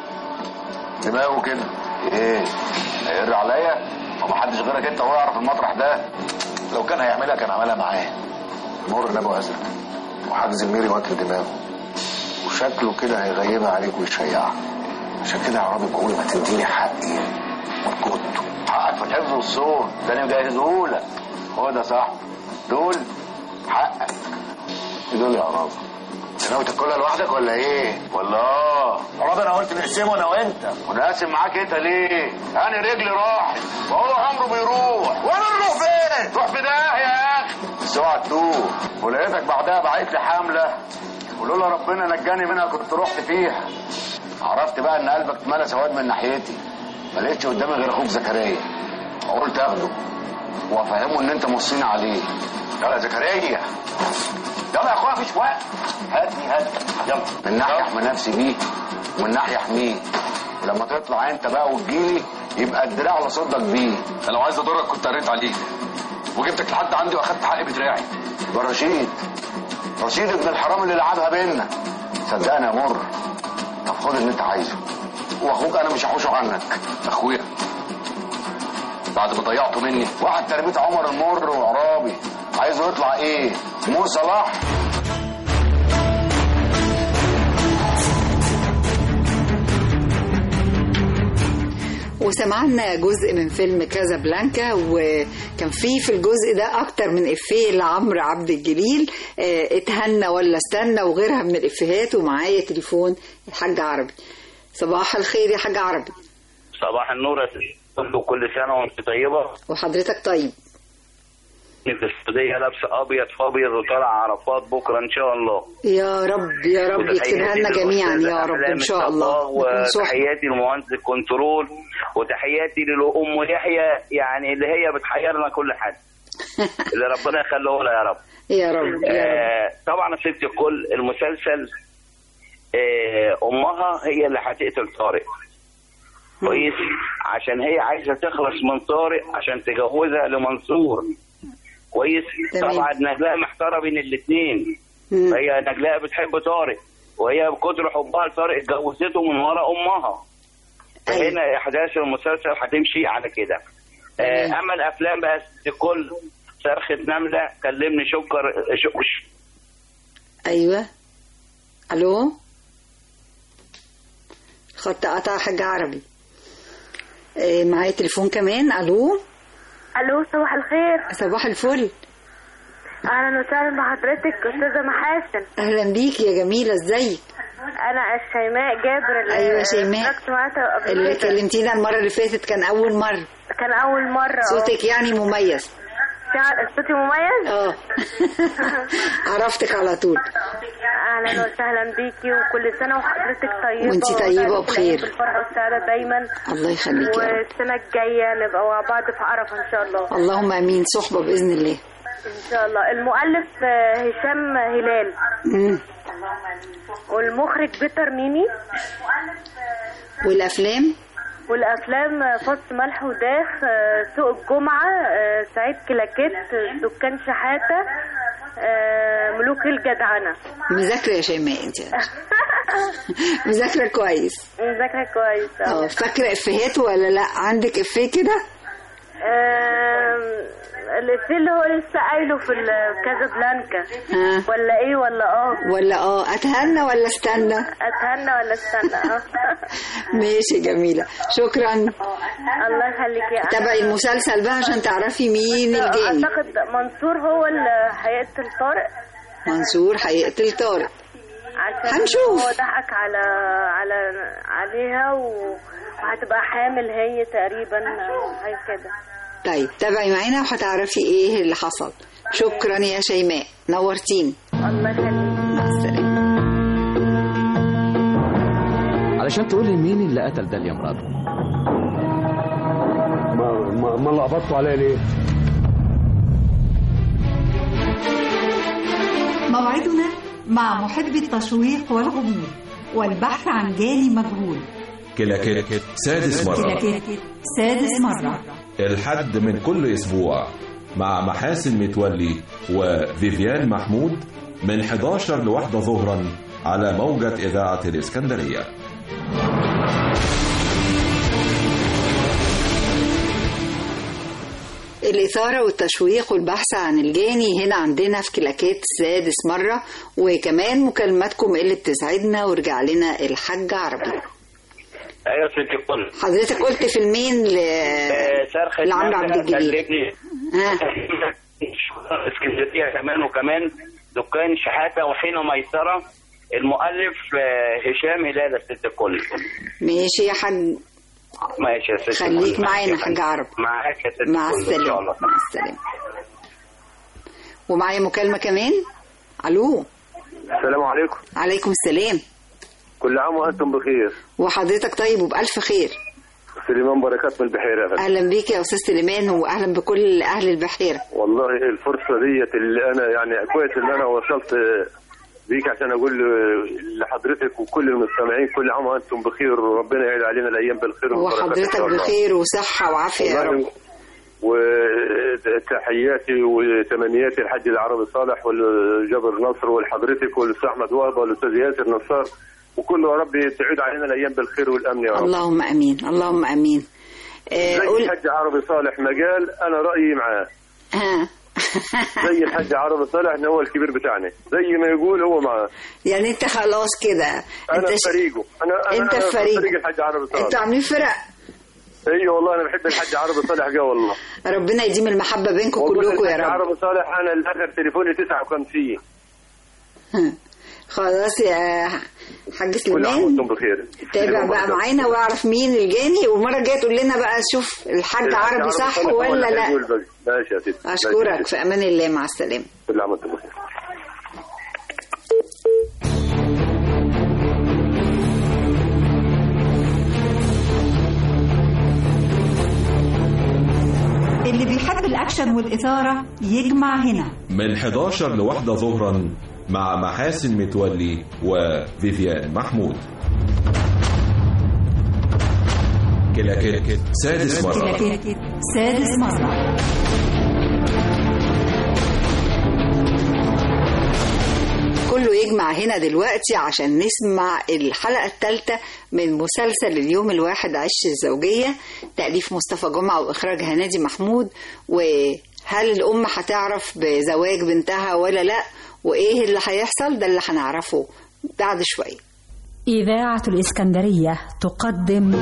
دماغه كده ايه هيقر عليا ما حدش غيرك انت هو يعرف المطرح ده لو كان هيعملها كان عملها معاه مر ابو ازرق وحاجز الميري واكل دماغه وشكله كده هيغيبها عليك ويشيعها عشان كده يا عرابي بقول ما تديني حقي وكنت حقك في الحفظ والصون ده انا مجهزهولك هو ده صح دول حقك ايه دول يا عرابي انت ناوي تاكلها لوحدك ولا ايه؟ ولا اه عرابي انا قلت نقسمه انا وانت ونقسم معاك انت ليه؟ انا رجلي راحت وهو عمره بيروح وانا نروح فين؟ روح في داهيه يا اخي بس اوعى تتوه ولقيتك بعدها بعت لي حمله ولولا ربنا نجاني منها كنت رحت فيها عرفت بقى ان قلبك اتملى سواد من ناحيتي ما لقيتش قدامي غير اخوك زكريا قلت اخده وافهمه ان انت موصيني عليه يلا يا زكريا يلا يا اخويا مفيش وقت هاتني هاتني يلا من ناحيه احمي نفسي بيه ومن ناحيه احميه ولما تطلع انت بقى وتجيلي يبقى الدراع على صدك بيه انا لو عايز اضرك كنت قريت عليك وجبتك لحد عندي واخدت حقي بدراعي يبقى رشيد رشيد ابن الحرام اللي لعبها بينا صدقني يا مر طب خد اللي انت عايزه واخوك انا مش هحوشه عنك اخويا بعد ما ضيعته مني واحد تربيت عمر المر وعرابي عايزه يطلع ايه مو صلاح وسمعنا جزء من فيلم كازابلانكا وكان في في الجزء ده اكتر من افيه لعمرو عبد الجليل اه، اتهنى ولا استنى وغيرها من الافيهات ومعايا تليفون الحاج عربي صباح الخير يا حاج عربي صباح النور يا ست وكل سنة وانت طيبة وحضرتك طيب في السعودية لابسة أبيض في أبيض وطالع عرفات بكرة إن شاء الله يا رب يا رب يكتبها لنا جميعا يا رب ان شاء الله نكون صح. وتحياتي لمهندس الكنترول وتحياتي لأم يحيى يعني اللي هي بتحيرنا كل حد اللي ربنا يخليه لها يا رب يا رب يا رب آه طبعا يا ست الكل المسلسل آه امها هي اللي هتقتل طارق كويس عشان هي عايزه تخلص من طارق عشان تجوزها لمنصور كويس تمام. طبعا نجلاء محتاره بين الاثنين مم. هي نجلاء بتحب طارق وهي بكتر حبها لطارق اتجوزته من ورا امها فهنا احداث المسلسل هتمشي على كده آه تمام. اما الافلام بقى ست الكل صرخة نملة كلمني شكر شك ايوه الو خط قطع حاج عربي اه، معايا تليفون كمان الو الو صباح الخير صباح الفل اهلا وسهلا بحضرتك استاذه محاسن اهلا بيك يا جميله ازيك انا شيماء جابر اللي ايوه شيماء اشتركت معاها قبل اللي كده. كلمتينا المره اللي فاتت كان اول مره كان اول مره صوتك يعني مميز يعني صوتي مميز اه عرفتك على طول اهلا وسهلا بيكي وكل سنه وحضرتك طيبه وانتي طيبة وبخير. بالفرح والسعاده دايما الله يخليك يا رب والسنه الجايه نبقى مع بعض في عرفه ان شاء الله اللهم امين صحبه باذن الله ان شاء الله المؤلف آه، هشام هلال مم. والمخرج بيتر ميمي والافلام والافلام آه، فص ملح وداخ آه، سوق الجمعه آه، سعيد كلاكيت آه، دكان شحاته آه، ملوك الجدعنه مذاكره يا شيماء انت مذاكره كويس مذاكره كويس اه فاكره افيهات ولا لا عندك افيه كده آم، الإفيه اللي هو لسه قايله في ال- كازابلانكا ها ولا ايه ولا اه ولا اه اتهنى ولا استنى اتهنى ولا استنى اه ماشي جميله شكرا الله يخليك يا تابعي المسلسل بقى عشان تعرفي مين الجاني اعتقد منصور هو اللي هيقتل طارق منصور هيقتل طارق عشان هنشوف. هو ضحك على على عليها و- وهتبقى حامل هي تقريبا أو حاجه كده طيب تابعي معانا وهتعرفي ايه اللي حصل شكرا يا شيماء نورتيني الله يخليك مع السلامه علشان تقولي مين اللي قتل داليا مراته ما ما, ما لخبطتوا عليا ليه؟ موعدنا مع محب التشويق والغموض والبحث عن جاني مجهول كلاكيت سادس مرة كلاكيت سادس مرة الحد من كل أسبوع مع محاسن متولي وفيفيان محمود من 11 لواحدة ظهرا على موجة إذاعة الإسكندرية الإثارة والتشويق والبحث عن الجاني هنا عندنا في كلاكيت سادس مرة وكمان مكالماتكم اللي بتسعدنا ورجع لنا الحاج عربي ايوه ست الكل حضرتك قلت فيلمين ل... آه، صرخة لعمرو نملة عبد الجليل كلمني ها اسكندريه كمان وكمان دكان شحاته وحين ميسره المؤلف آه، هشام هلال يا ست الكل ماشي يا حاج ماشي يا ست خليك الكل. معانا حاج عربي معاك يا ست مع الكل ان شاء السلامة الله مع السلامة ومعايا مكالمة كمان ألو السلام عليكم عليكم السلام كل عام وانتم بخير وحضرتك طيب وبألف خير سليمان بركات من البحيره يا فندم. أهلا بيك يا أستاذ سليمان وأهلا بكل أهل البحيرة والله الفرصه ديت اللي انا يعني كويس ان انا وصلت بيك عشان اقول لحضرتك وكل المستمعين كل عام وانتم بخير وربنا يعيد علينا الايام بالخير والبركات إن وحضرتك شاء الله. بخير وصحة وعافية يا رب وتحياتي وتمنياتي للحاج العربي صالح والجبر نصر ولحضرتك والاستاذ احمد وهبه والاستاذ ياسر نصار وكل يا رب تعيد علينا الايام بالخير والامن يا رب اللهم امين اللهم امين آه، زي قول الحاج عربي صالح مجال انا رايي معاه ها زي الحاج عربي صالح ان هو الكبير بتاعنا زي ما يقول هو معاه يعني انت خلاص كده انا انت في ش... فريقه انا انا انت أنا في فريقه. فريق الحاج عربي صالح انتوا عاملين فرق ايوه والله انا بحب الحاج عربي صالح جا والله ربنا يديم المحبة بينكم والله كلكم يا الحاج رب عربي صالح انا الاخر تليفوني 59 ها. خلاص يا حاج كل عام سليمان وانتم بخير تابع بقى معانا واعرف مين الجاني والمرة الجاية تقول لنا بقى شوف الحاج عربي صح صالح هو ولا اللي لا هيقول بقى. ماشي يا سيدي ماشي يا اشكرك سيدي. في امان الله مع السلامة كل عام وانتم بخير اللي بيحب الأكشن والإثارة يجمع هنا من 11 لواحدة ظهرا مع محاسن متولي وفيفيان محمود كلاكيت سادس مرة كلاكيت سادس مرة كله يجمع هنا دلوقتي عشان نسمع الحلقة الثالثة من مسلسل اليوم الواحد عش الزوجية تأليف مصطفى جمعة وإخراج هنادي محمود وهل الأم هتعرف بزواج بنتها ولا لأ وإيه اللي هيحصل ده اللي هنعرفه بعد شوية إذاعة الإسكندرية تقدم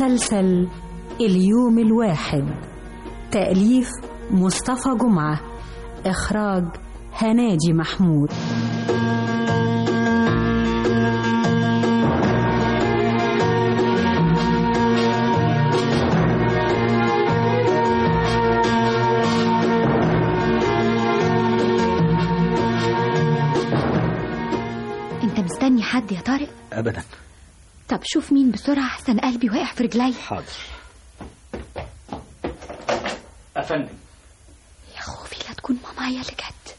مسلسل اليوم الواحد تأليف مصطفى جمعة إخراج هناجي محمود انت مستني حد يا طارق ابدا طب شوف مين بسرعة احسن قلبي واقع في رجلي حاضر افندم يا خوفي لا تكون ماما هي اللي جت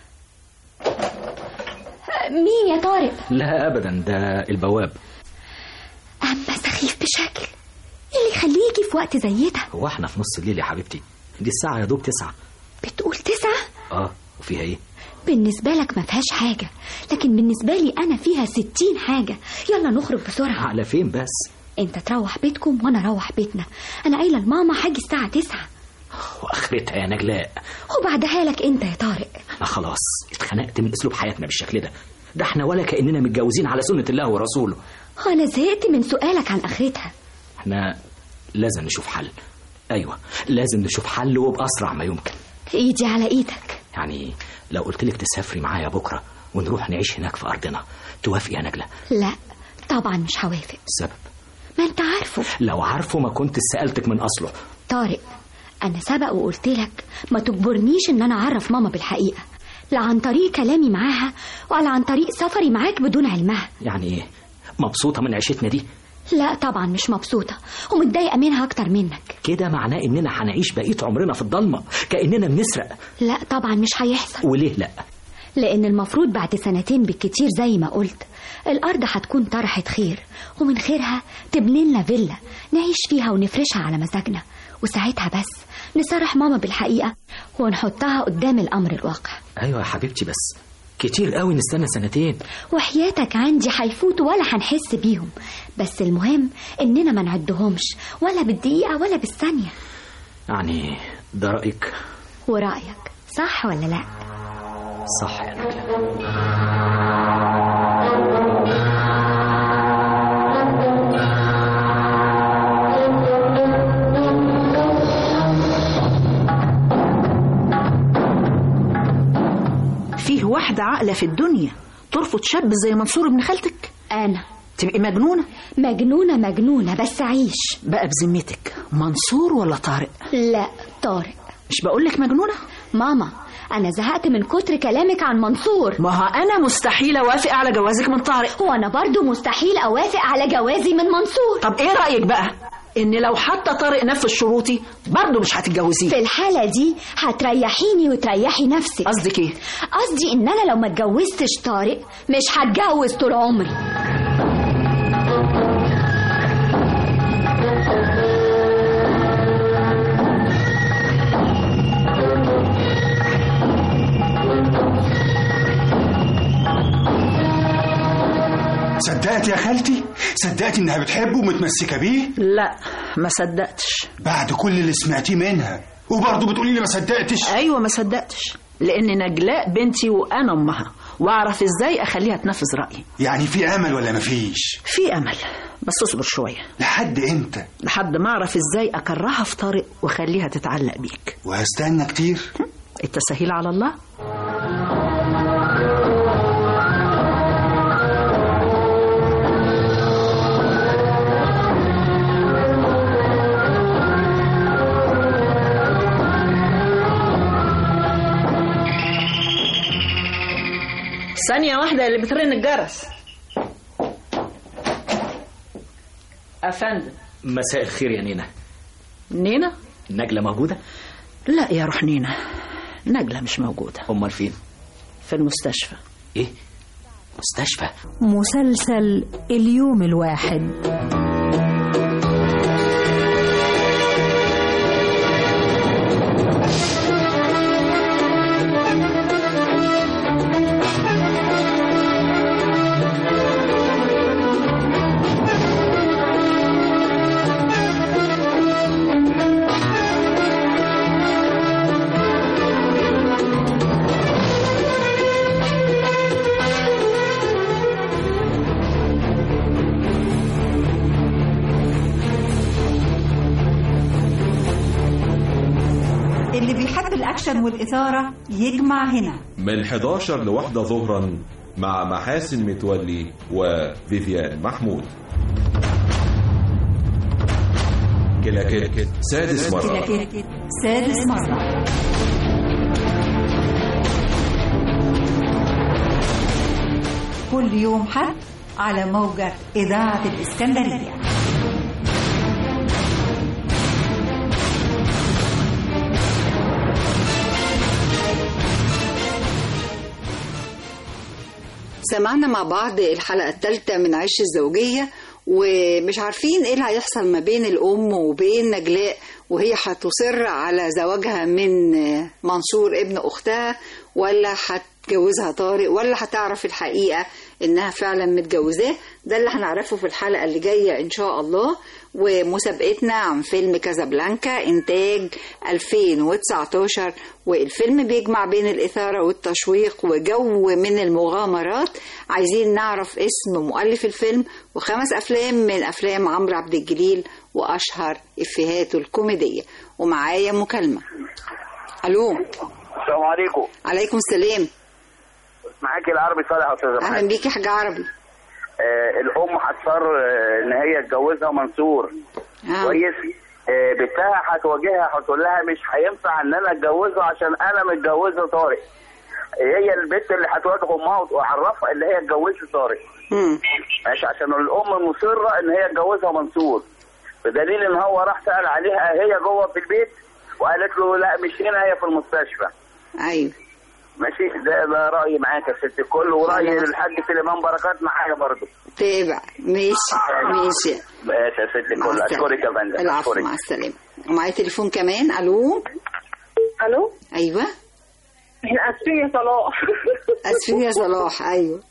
مين يا طارق لا ابدا ده البواب اما سخيف بشكل ايه اللي يخليه يجي في وقت زي ده هو احنا في نص الليل يا حبيبتي دي الساعه يا دوب تسعة بتقول تسعة اه وفيها ايه بالنسبة لك ما فيهاش حاجة لكن بالنسبة لي أنا فيها ستين حاجة يلا نخرج بسرعة على فين بس أنت تروح بيتكم وأنا أروح بيتنا أنا قايلة لماما حاجة الساعة تسعة واخرتها يا نجلاء وبعدها لك أنت يا طارق انا خلاص اتخنقت من اسلوب حياتنا بالشكل ده ده احنا ولا كاننا متجوزين على سنه الله ورسوله أنا زهقت من سؤالك عن آخرتها احنا لازم نشوف حل ايوه لازم نشوف حل وباسرع ما يمكن إيدي على إيدك يعني لو قلت لك تسافري معايا بكره ونروح نعيش هناك في ارضنا توافقي يا نجله لا طبعا مش هوافق السبب ما أنت عارفه لو عارفه ما كنت سالتك من اصله طارق أنا سبق وقلت لك ما تجبرنيش إن أنا أعرف ماما بالحقيقة لا عن طريق كلامي معاها ولا عن طريق سفري معاك بدون علمها يعني ايه مبسوطه من عيشتنا دي لا طبعا مش مبسوطة ومتضايقة منها أكتر منك كده معناه اننا هنعيش بقيه عمرنا في الضلمه كاننا بنسرق لا طبعا مش هيحصل وليه لا لأن المفروض بعد سنتين بالكتير زي ما قلت الأرض هتكون طرحة خير ومن خيرها تبني لنا فيلا نعيش فيها ونفرشها على مزاجنا وساعتها بس نصرح ماما بالحقيقة ونحطها قدام الأمر الواقع ايوه يا حبيبتي بس كتير قوي نستنى سنتين وحياتك عندي هيفوتوا ولا هنحس بيهم بس المهم إننا ما نعدهمش ولا بالدقيقة ولا بالثانية يعني ده رايك ورأيك صح ولا لا صح يا نجله فيه واحدة عاقلة في الدنيا ترفض شاب زي منصور ابن خالتك أنا تبقي مجنونة مجنونة مجنونة بس عيش بقى بذمتك منصور ولا طارق لا طارق مش بقولك مجنونة ماما أنا زهقت من كتر كلامك عن منصور ما ها أنا مستحيل أوافق على جوازك من طارق وأنا برضو مستحيل أوافق على جوازي من منصور طب إيه رأيك بقى إن لو حتى طارق نفذ شروطي برضه مش هتتجوزيه في الحالة دي هتريحيني وتريحي نفسك قصدك إيه؟ قصدي إن أنا لو ما اتجوزتش طارق مش هتجوز طول عمري صدقت يا خالتي صدقت انها بتحبه ومتمسكه بيه لا ما صدقتش بعد كل اللي سمعتيه منها وبرضه بتقولي لي ما صدقتش ايوه ما صدقتش لان نجلاء بنتي وانا امها واعرف ازاي اخليها تنفذ رايي يعني في امل ولا مفيش في امل بس اصبر شويه لحد امتى لحد ما اعرف ازاي اكرهها في طارق واخليها تتعلق بيك وهستنى كتير التسهيل على الله ثانية واحدة اللي بترن الجرس أفندم مساء الخير يا نينا نينا؟ نجلة موجودة؟ لا يا روح نينا نجلة مش موجودة أمال فين؟ في المستشفى إيه؟ مستشفى؟ مسلسل اليوم الواحد الأكشن والإثارة يجمع هنا من 11 لواحدة ظهرا مع محاسن متولي وفيفيان محمود كلاكيت سادس مرة كلاكيت سادس مرة كل يوم حد على موجة إذاعة الإسكندرية سمعنا مع بعض الحلقة الثالثة من عش الزوجية ومش عارفين ايه اللي هيحصل ما بين الأم وبين نجلاء وهي هتصر على زواجها من منصور ابن أختها ولا هتجوزها طارق ولا هتعرف الحقيقة إنها فعلا متجوزاه ده اللي هنعرفه في الحلقة اللي جاية إن شاء الله ومسابقتنا عن فيلم كازابلانكا إنتاج 2019 والفيلم بيجمع بين الإثارة والتشويق وجو من المغامرات عايزين نعرف اسم مؤلف الفيلم وخمس أفلام من أفلام عمرو عبد الجليل وأشهر إفيهاته الكوميدية ومعايا مكالمة ألو السلام عليكم عليكم السلام معاك العربي صالح يا استاذ أهلا بيك يا حاج عربي آه الام هتصر آه ان هي تجوزها منصور آه. كويس آه بنتها هتواجهها هتقول لها مش هينفع ان انا اتجوزه عشان انا متجوزه طارق هي البنت اللي هتواجه امها وتعرفها ان هي اتجوزت طارق ماشي عشان الام مصره ان هي تجوزها منصور بدليل ان هو راح سال عليها هي جوه في البيت وقالت له لا مش هنا هي في المستشفى ايوه ماشي ده ده رايي معاك يا ست الكل وراي الحاج سليمان بركات معايا برضه تابع ماشي ماشي ماشي يا ست الكل اشكرك يا فندم العفو أشكرك. مع السلامة ومعايا تليفون كمان الو الو ايوه احنا اسفين يا صلاح اسفين يا صلاح ايوه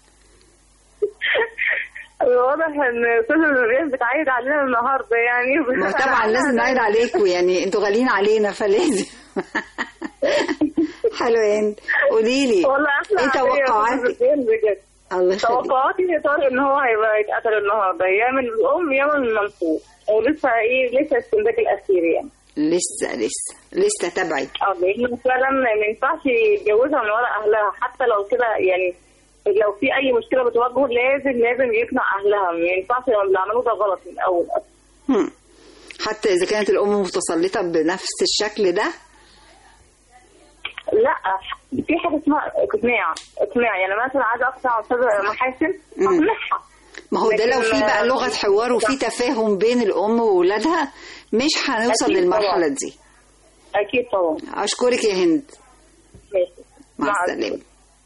واضح ان استاذ الرياض بتعيد علينا النهارده يعني ما طبعا لازم نعيد عليكم يعني انتوا غاليين علينا فلازم حلو يا هند قولي لي والله احنا ايه توقعاتك بجد الله يخليك توقعاتي يا طارق ان هو هيبقى يتقتل النهارده يا من الام يا من المنصور ولسه ايه لسه السنداج الاخير يعني لسه لسه لسه تبعي اه لانه فعلا ما ينفعش يتجوزها من ورا اهلها حتى لو كده يعني لو في اي مشكله بتواجهه لازم لازم يقنع اهلها ما ينفعش اللي عملوه ده غلط من الاول هم. حتى اذا كانت الام متسلطه بنفس الشكل ده لا في حاجه اسمها اقناع اقناع يعني مثلا عايزه اقنع استاذ محاسن اقنعها ما هو ده لو في بقى لكن- لغه حوار وفي تفاهم بين الام وولادها مش هنوصل أكيد للمرحله طبعاً. دي اكيد طبعا اشكرك يا هند ماشي مع السلامه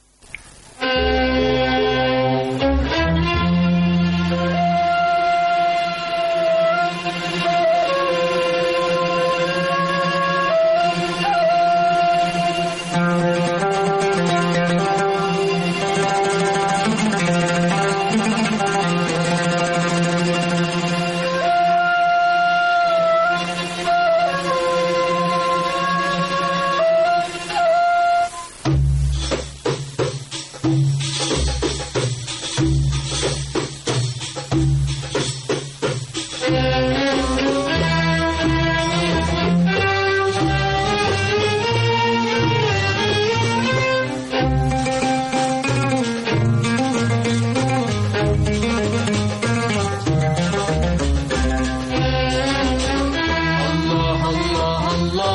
الله الله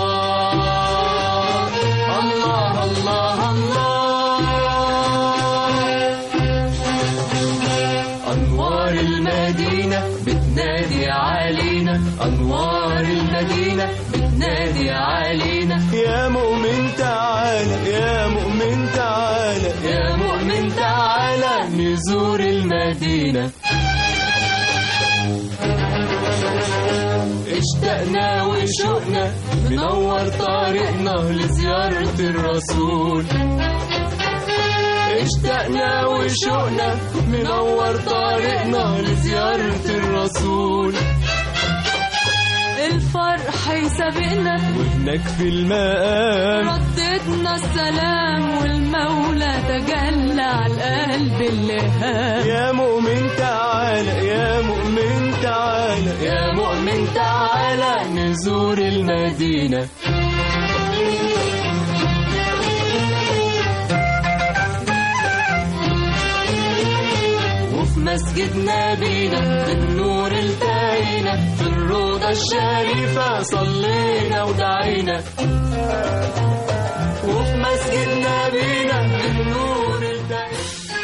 الله الله الله الله أنوار المدينة بتنادي علينا أنوار المدينة بتنادي علينا يا مؤمن تعالى يا مؤمن تعالى يا مؤمن تعالى نزور المدينة اشتقنا وشوقنا منور طريقنا لزيارة الرسول اشتقنا وشوقنا منور طريقنا لزيارة الرسول الفرح يسابقنا وهناك في المقام رددنا السلام والمولى تجلى على القلب اللي هام يا مؤمن تعالى يا مؤمن تعالى يا مؤمن تعالى نزور المدينة مسجدنا بينا بالنور التقينا في الروضة الشريفة صلينا ودعينا وفي مسجدنا بينا بالنور التقينا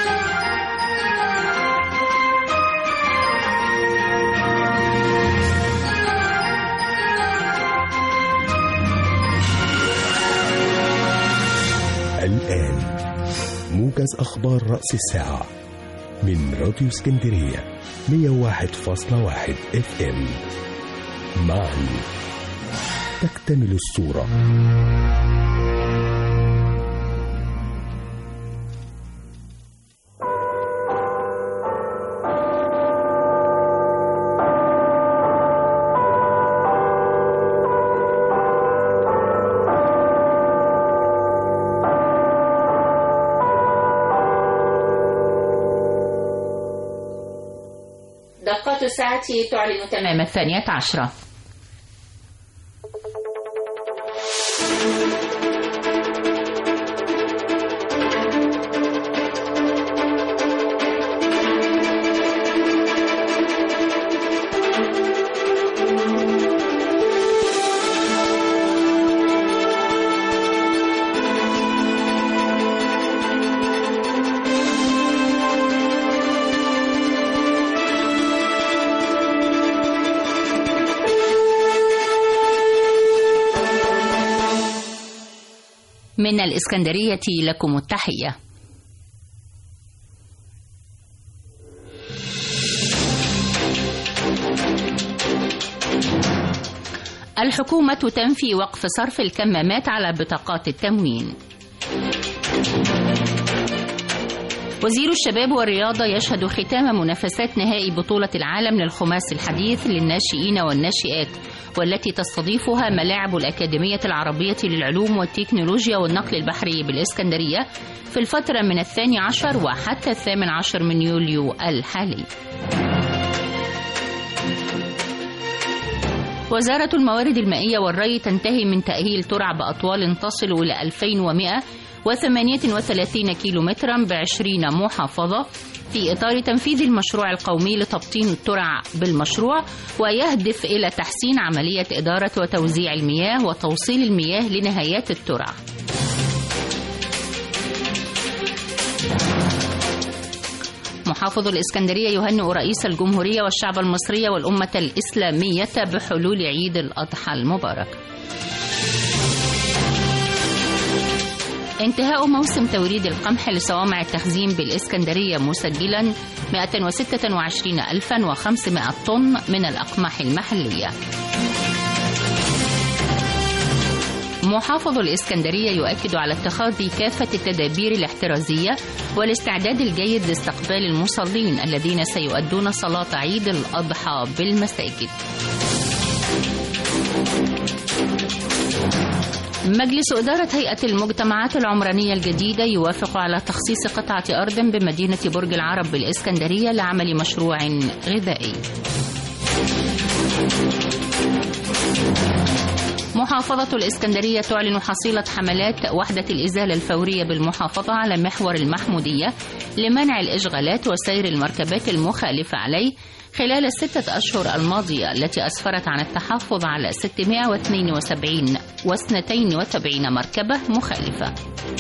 الآن موجز أخبار رأس الساعة من راديو اسكندرية 101.1 اف ام معا تكتمل الصورة دقات الساعة تعلن تمام الثانية عشرة من الإسكندرية لكم التحية الحكومة تنفي وقف صرف الكمامات على بطاقات التموين وزير الشباب والرياضة يشهد ختام منافسات نهائي بطولة العالم للخماس الحديث للناشئين والناشئات والتي تستضيفها ملاعب الأكاديمية العربية للعلوم والتكنولوجيا والنقل البحري بالإسكندرية في الفترة من الثاني عشر وحتى الثامن عشر من يوليو الحالي وزارة الموارد المائية والري تنتهي من تأهيل ترع بأطوال تصل إلى 2100 و38 كيلومترا بعشرين محافظة في إطار تنفيذ المشروع القومي لتبطين الترع بالمشروع ويهدف إلى تحسين عملية إدارة وتوزيع المياه وتوصيل المياه لنهايات الترع محافظ الإسكندرية يهنئ رئيس الجمهورية والشعب المصري والأمة الإسلامية بحلول عيد الأضحى المبارك انتهاء موسم توريد القمح لصوامع التخزين بالإسكندرية مسجلا 126500 طن من الأقماح المحلية محافظ الإسكندرية يؤكد على اتخاذ كافة التدابير الاحترازية والاستعداد الجيد لاستقبال المصلين الذين سيؤدون صلاة عيد الأضحى بالمساجد مجلس إدارة هيئة المجتمعات العمرانية الجديدة يوافق على تخصيص قطعة أرض بمدينة برج العرب بالإسكندرية لعمل مشروع غذائي محافظة الإسكندرية تعلن حصيلة حملات وحدة الإزالة الفورية بالمحافظة على محور المحمودية لمنع الإشغالات وسير المركبات المخالفة عليه خلال الستة أشهر الماضية التي أسفرت عن التحفظ على 672 و72 مركبة مخالفة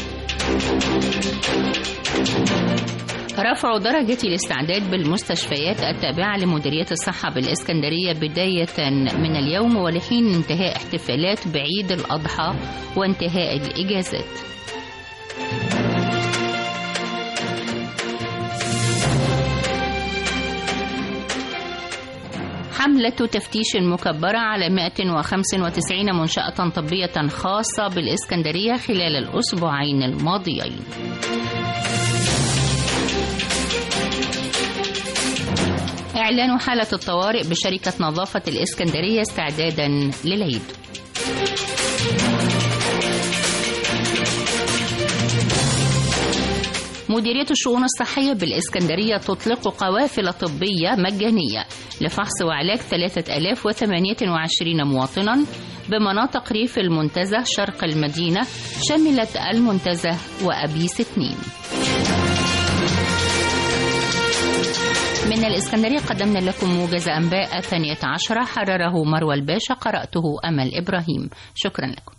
رفع درجة الاستعداد بالمستشفيات التابعة لمديرية الصحة بالإسكندرية بداية من اليوم ولحين انتهاء احتفالات بعيد الأضحى وانتهاء الإجازات حملة تفتيش مكبرة على 195 منشأة طبية خاصة بالإسكندرية خلال الأسبوعين الماضيين إعلان حالة الطوارئ بشركة نظافة الإسكندرية استعدادا للعيد مديرية الشؤون الصحية بالإسكندرية تطلق قوافل طبية مجانية لفحص وعلاج 3028 مواطنا بمناطق ريف المنتزه شرق المدينة شملت المنتزه وأبيس 2 من الإسكندرية قدمنا لكم موجز أنباء الثانية عشرة حرره مروى الباشا قرأته أمل إبراهيم شكرا لكم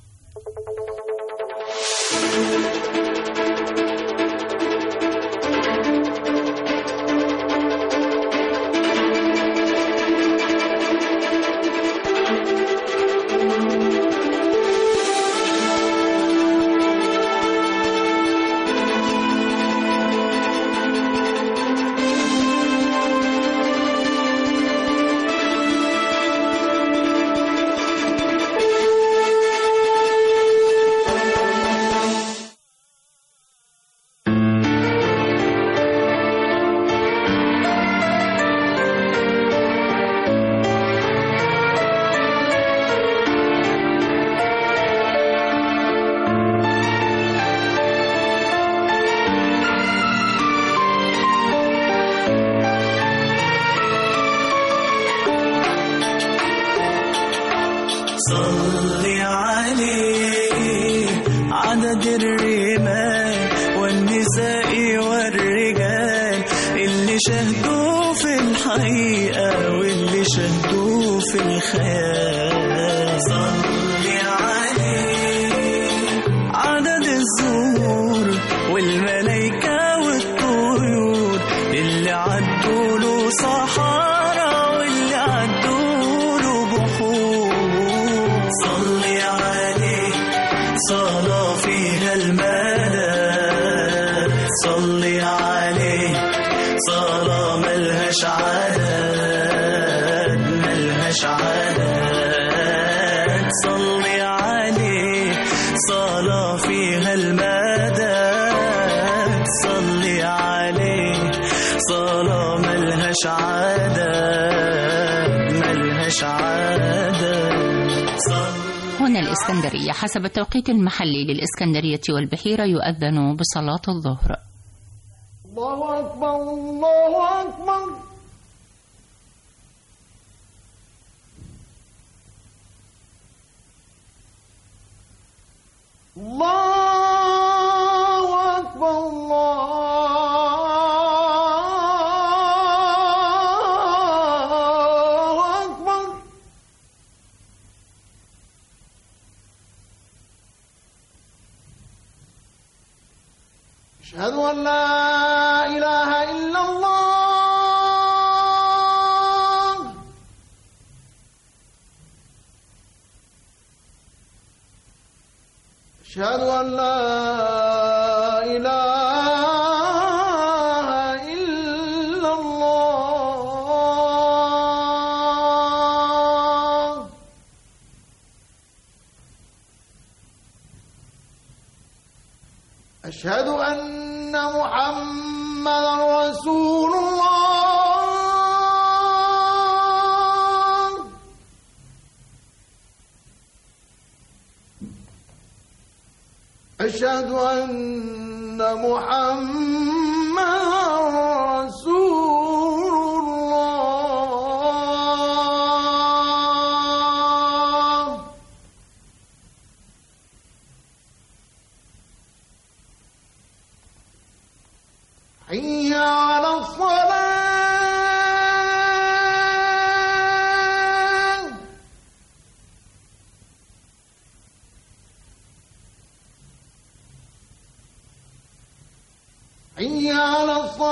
صلي عليه عدد الرمال والنساء والرجال اللي شهدوه في الحقيقة واللي شهدوه في الخيال صلي عليه عدد الزهور والملايكة والطيور اللي عدوا له صحارى واللي عدوا له بحور صلي عليه صلاة فيها المدى صلي عليه صلاة ملهاش عدد ملهاش عدد صلي عليه صلاة فيها المدى صلي عليه صلاة ملهاش عدد ملهاش عدد هنا الإسكندرية حسب التوقيت المحلي للإسكندرية والبحيرة يؤذن بصلاة الظهر الله أكبر الله أكبر الله أكبر الله أكبر أشهد أن لا إله إلا الله أشهد أن لا إله إلا الله أشهد أن محمدا رسول الله أشهد أن محمدا رسول الله حي على الصلاة حي على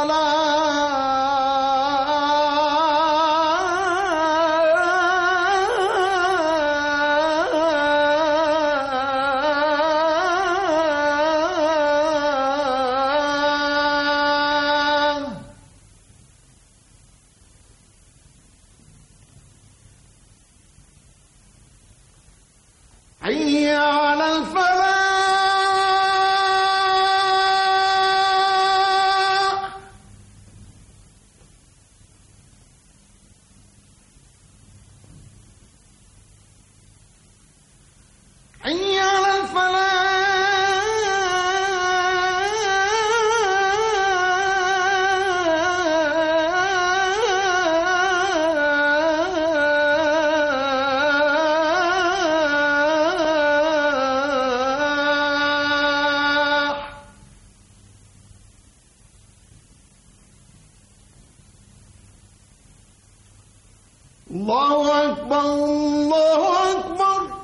الله أكبر الله أكبر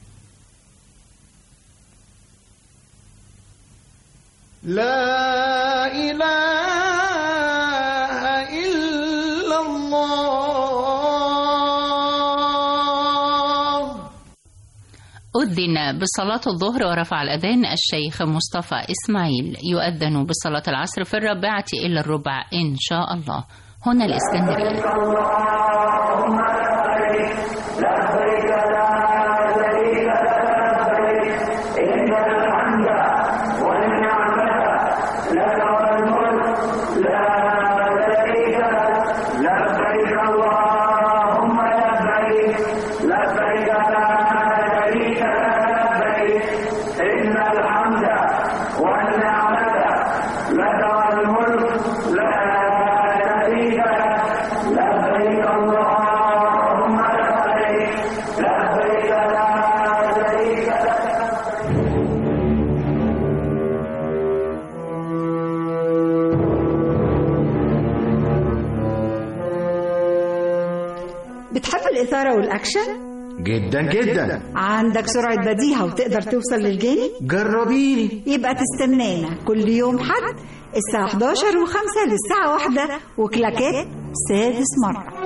لا إله إلا الله أذن بصلاة الظهر ورفع الأذان الشيخ مصطفى إسماعيل يؤذن بصلاة العصر في الرابعة إلى الربع إن شاء الله هنا الإسكندرية بتحب الإثارة والأكشن؟ جدا جدا عندك سرعة بديهة وتقدر توصل للجاني؟ جربيني يبقى تستنانا كل يوم حد الساعة 11 و5 للساعة واحدة وكلاكات سادس مرة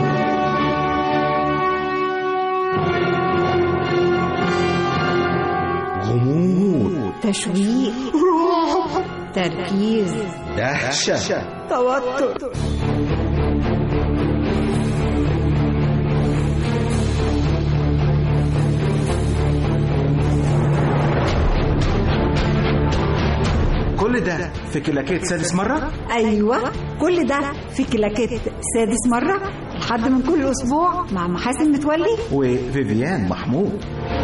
غموض تشويق تركيز دهشة توتر كل ده في كلاكيت سادس مرة أيوة كل ده في كلاكيت سادس مرة لحد من كل أسبوع مع محاسن متولي وفيفيان محمود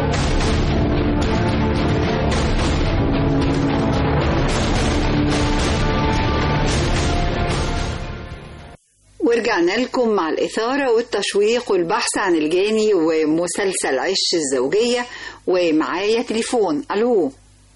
ورجعنا لكم مع الإثارة والتشويق والبحث عن الجاني ومسلسل عش الزوجية ومعايا تليفون ألو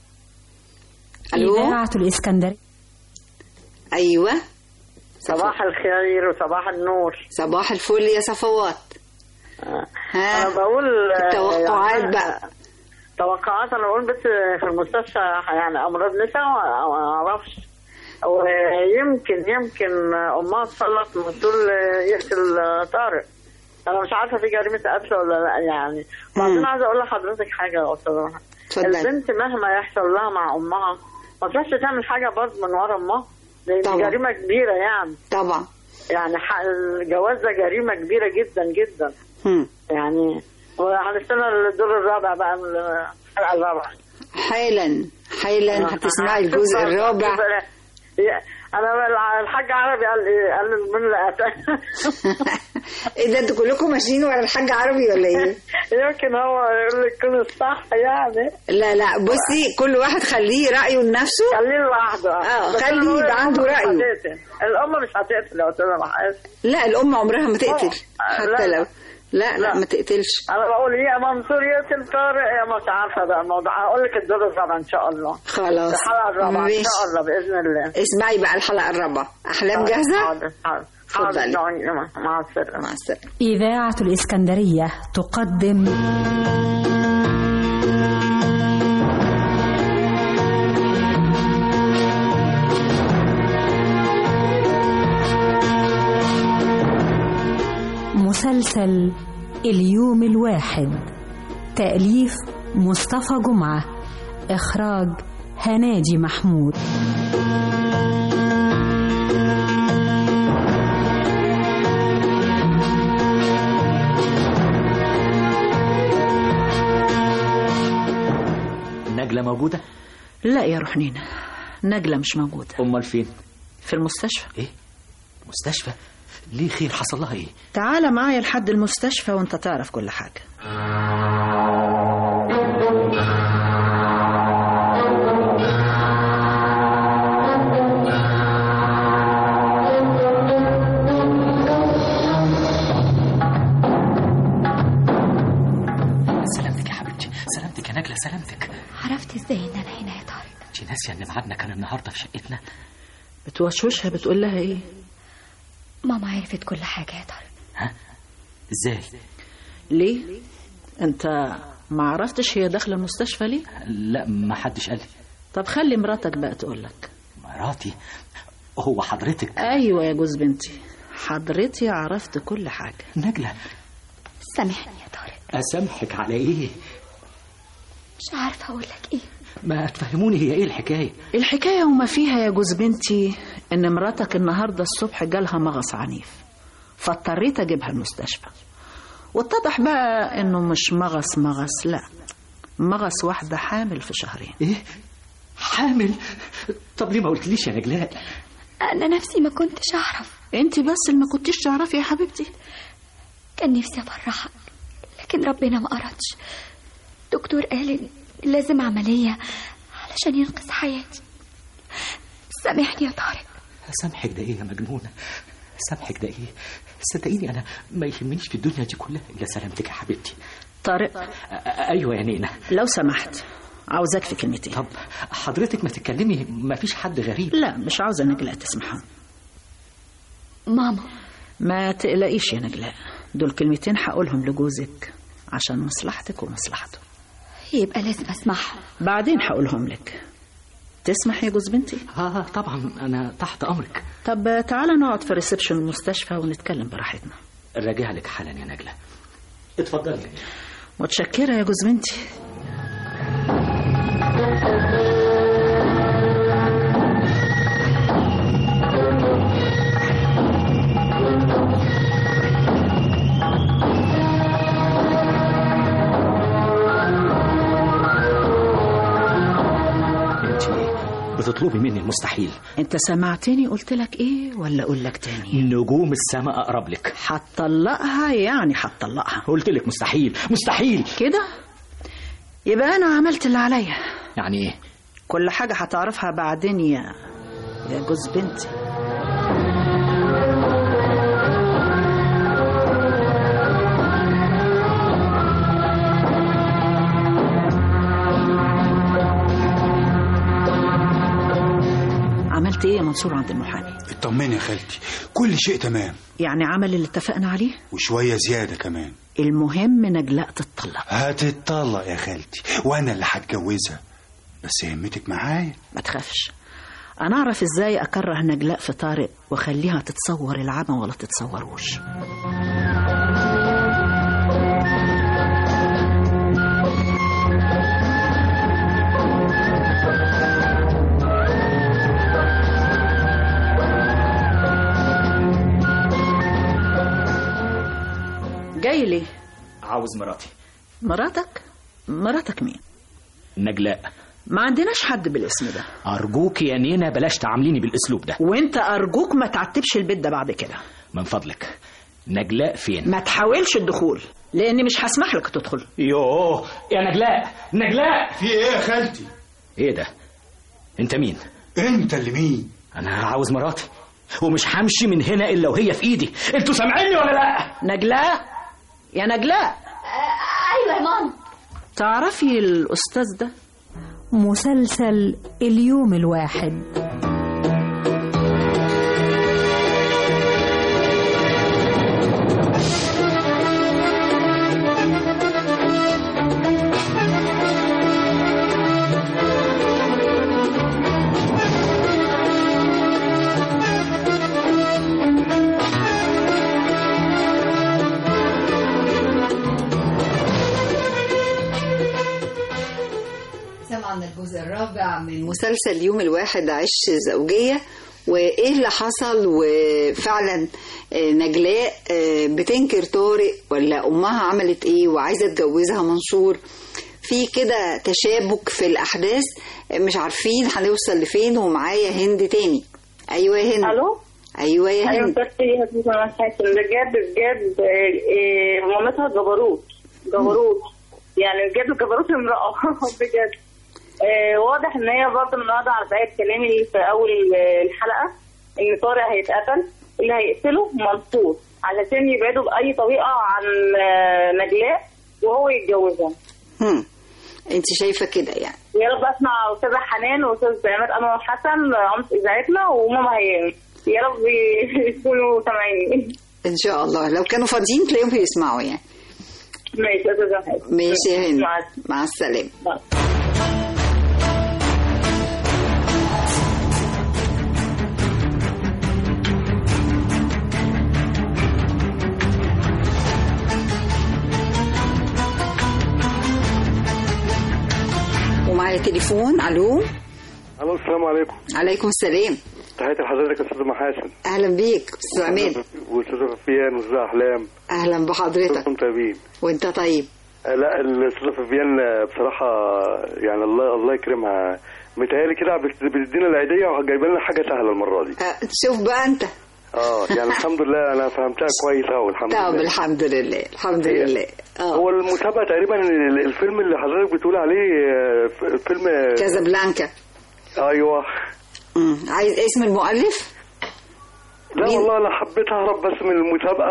ألو إذاعة الإسكندرية أيوة صباح الخير وصباح النور صباح الفل يا صفوات ها انا بقول آه، التوقعات يعني بقى توقعات انا بقول بس في المستشفى يعني امراض نساء ما ما اعرفش ويمكن يمكن امها تصلت من طول يقتل طارق انا مش عارفه في جريمه قتل ولا لا يعني وبعدين عايزه اقول لحضرتك حاجه يا استاذه اتفضلي. البنت مهما يحصل لها مع امها ما تروحش تعمل حاجه برضه من ورا امها لان طبعا. جريمه كبيره يعني طبعا يعني ح- الجواز ده جريمه كبيره جدا جدا هم. يعني وهنستنى الدور الرابع بقى من الحلقه الرابعه حالا حالا هتسمعي الجزء الرابع انا الحاج عربي قال ايه قال من اللي قتل ايه ده انتوا كلكم ماشيين ورا الحاج عربي ولا ايه؟ يمكن هو يقول لك يكون الصح يعني لا لا بصي كل واحد خليه رأيه لنفسه خليه لوحده اه بس أنا خليه بقول يبقى عنده الأم مش رأيه هتقتل. الام مش هتقتل لو قلت لها لا الأم عمرها ما تقتل آه، حتى لا. لو لا لا ما تقتلش انا بقول يا منصور يقتل طارق يا مش عارفه بقى الموضوع هقول لك الدور الرابع ان شاء الله خلاص الحلقه الرابعه ان ماشي. شاء الله باذن الله اسمعي بقى الحلقة الرابعة أحلام جاهزة؟ حاضر حاضر حاضر اتفضلي. دعوني. مع السلامه مع السلامة إذاعة الإسكندرية تقدم مسلسل اليوم الواحد تأليف مصطفى جمعة إخراج هناجي محمود نجلة موجودة؟ لا يا روح نينا نجلة مش موجودة أمال فين؟ في المستشفى إيه؟ مستشفى؟ ليه خير حصل لها إيه؟ تعالى معايا لحد المستشفى وانت تعرف كل حاجة سلامتك يا حبيبتي سلامتك يا نجلة سلامتك عرفت ازاي ان انا هنا يا طارق انت ناسية إن ميعادنا كان النهاردة في شقتنا بتوشوشها بتقول لها ايه ماما عرفت كل حاجة يا طارق ازاي ليه انت ما عرفتش هي داخله المستشفى ليه لا ما حدش قال لي طب خلي مراتك بقى تقول لك مراتي هو حضرتك ايوه يا جوز بنتي حضرتي عرفت كل حاجه نجلة سامحني يا طارق اسامحك على ايه مش عارفه اقول لك ايه ما تفهموني هي ايه الحكايه الحكايه وما فيها يا جوز بنتي ان مراتك النهارده الصبح جالها مغص عنيف فاضطريت اجيبها المستشفى واتضح بقى انه مش مغص مغص لا مغص واحده حامل في شهرين ايه حامل طب ليه ما قلتليش يا نجلاء انا نفسي ما كنتش اعرف انت بس اللي ما كنتيش تعرفي يا حبيبتي كان نفسي افرحك لكن ربنا ما ارادش دكتور قال إن لازم عمليه علشان ينقذ حياتي سامحني يا طارق سامحك ده ايه يا مجنونه سامحك ده ايه صدقيني انا ما يهمنيش في الدنيا دي كلها الا سلامتك يا حبيبتي طارق أ- ايوه يا نينا لو سمحت عاوزاك في كلمتين طب حضرتك ما تتكلمي ما فيش حد غريب لا مش عاوزه نجلاء تسمعهم ماما ما تقلقيش يا نجلاء دول كلمتين هقولهم لجوزك عشان مصلحتك ومصلحته يبقى لازم اسمعهم بعدين هقولهم لك تسمح يا جوز بنتي اه طبعا انا تحت امرك طب تعالى نقعد في ريسبشن المستشفى ونتكلم براحتنا راجع لك حالا يا نجله اتفضلي متشكره يا جوز بنتي انت بتطلبي مني المستحيل انت سمعتني قلت لك ايه ولا اقول لك تاني نجوم السماء اقرب لك هتطلقها يعني هتطلقها قلت لك مستحيل مستحيل كده يبقى انا عملت اللي عليا يعني ايه كل حاجه هتعرفها بعدين يا يا جوز بنتي عملت ايه يا منصور عند المحامي اطمني يا خالتي كل شيء تمام يعني عمل اللي اتفقنا عليه وشوية زيادة كمان المهم نجلاء تتطلق هتتطلق يا خالتي وانا اللي هتجوزها بس همتك معايا ما تخافش انا اعرف ازاي اكره نجلاء في طارق واخليها تتصور العمى ولا تتصوروش جاي ليه عاوز مراتي مراتك مراتك مين نجلاء ما عندناش حد بالاسم ده ارجوك يا نينا بلاش تعامليني بالاسلوب ده وانت ارجوك ما تعتبش البيت ده بعد كده من فضلك نجلاء فين ما تحاولش الدخول لاني مش هسمح لك تدخل يوه يا نجلاء نجلاء في ايه يا خالتي ايه ده انت مين انت اللي مين انا عاوز مراتي ومش همشي من هنا الا وهي في ايدي انتوا سامعيني ولا لا نجلاء يا نجلاء ايوه يا ماما تعرفي الاستاذ ده مسلسل اليوم الواحد سمعنا الجزء الرابع من مسلسل يوم الواحد عش زوجية وإيه اللي حصل وفعلا آه، نجلاء آه، بتنكر طارق ولا أمها عملت إيه وعايزة تجوزها منصور في كده تشابك في الأحداث آه، مش عارفين هنوصل لفين ومعايا هند تاني أيوة يا هند الو أيوة يا ايوه هند بس هي هتبقى حاسم بجد بجد آه، آه، مامتها جبروت جبروت يعني بجد جبروت امرأة بجد آه، واضح ان هي برضه النهارده على طريقه كلامي في اول آه، الحلقه ان طارق هيتقتل اللي هيقتله منصور علشان يبعدوا باي طريقه عن آه، نجلاء وهو يتجوزها هم. انت شايفة كده يعني يا رب اسمع استاذه حنان واستاذ عماد انور حسن عمس اذاعتنا وماما هيام يا رب يكونوا سامعيني ان شاء الله لو كانوا فاضيين تلاقيهم بيسمعوا يعني ماشي يا استاذه حازم ماشي يا هند مع مع السلامه ومعايا تليفون الو الو السلام عليكم عليكم السلام تحياتي لحضرتك يا استاذ محاسن اهلا بيك استاذ عماد واستاذه فيفيان واستاذه احلام اهلا بحضرتك كلكم طيبين وانت طيب آه، لا الاستاذه فيفيان آه، بصراحه يعني الله الله يكرمها متهيألي كده بت- بتدينا العيديه وجايبه لنا حاجه سهله المره دي أه، شوف بقى انت اه يعني الحمد لله انا فهمتها كويس قوي الحمد طب لله الحمد لله الحمد لله هو المسابقه تقريبا ال- الفيلم اللي حضرتك بتقول عليه آه، ف- فيلم آه، كازابلانكا ايوه مم. عايز اسم المؤلف لا والله انا حبيت اهرب بس من المسابقه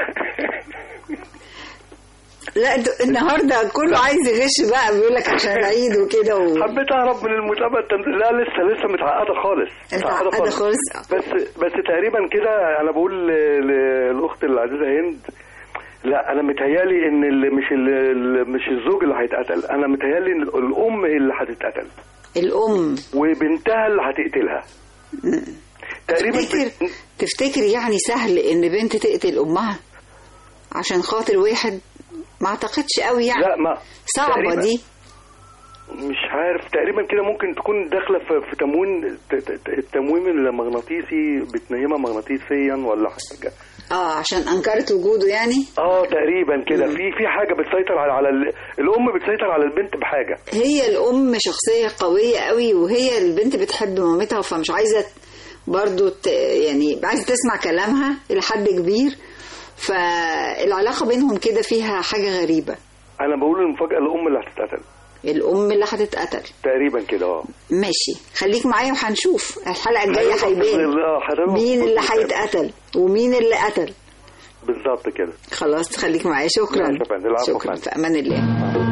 لا انت- النهارده كله عايز يغش بقى بيقول لك عشان العيد وكده و... حبيت اهرب من المسابقه التمثيل لا لسه لسه متعقده خالص متعقدة خالص. بس بس تقريبا كده انا بقول ل- ل- للاخت العزيزه هند لا انا متهيالي ان اللي مش اللي مش الزوج اللي هيتقتل انا متهيالي ان الام اللي هتتقتل الام وبنتها اللي هتقتلها تقريبا تفتكر تفتكر يعني سهل ان بنت تقتل امها عشان خاطر واحد ما اعتقدش قوي يعني لا ما صعبة تقريباً. دي مش عارف تقريبا كده ممكن تكون داخله في, في تموين ت- ت- التمويم المغناطيسي بتنيمها مغناطيسيا ولا حاجه اه عشان انكرت وجوده يعني اه تقريبا كده في في حاجه بتسيطر على على ال- الام بتسيطر على البنت بحاجه هي الام شخصية قوية قوي وهي البنت بتحب مامتها فمش عايزة برضو ت... يعني عايزة تسمع كلامها إلى حد كبير فالعلاقة بينهم كده فيها حاجة غريبة انا بقول المفاجاه الام اللي هتتقتل الأم اللي هتتقتل تقريبا كده اه ماشي خليك معايا وهنشوف الحلقة الجاية أيوة، هيبان آه، هنروح مين اللي بإذن الله. هيتقتل ومين اللي قتل بالظبط كده خلاص خليك معايا شكرا ماشي يا فندم، العفو يا شكرا فندم. في أمان الله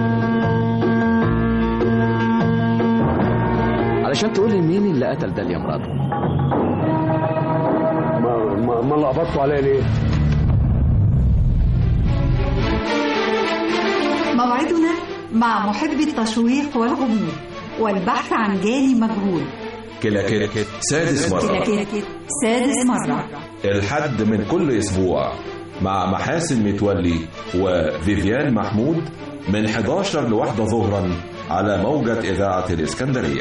علشان تقول لي مين اللي قتل ده يا مراد ما ما, ما لخبطتوا عليا ليه؟ موعدنا مع محب التشويق والغموض والبحث عن جاني مجهول كلاكيت سادس مرة كلاكيت سادس مرة الحد من كل أسبوع مع محاسن متولي وفيفيان محمود من 11 لواحدة ظهرا على موجة إذاعة الإسكندرية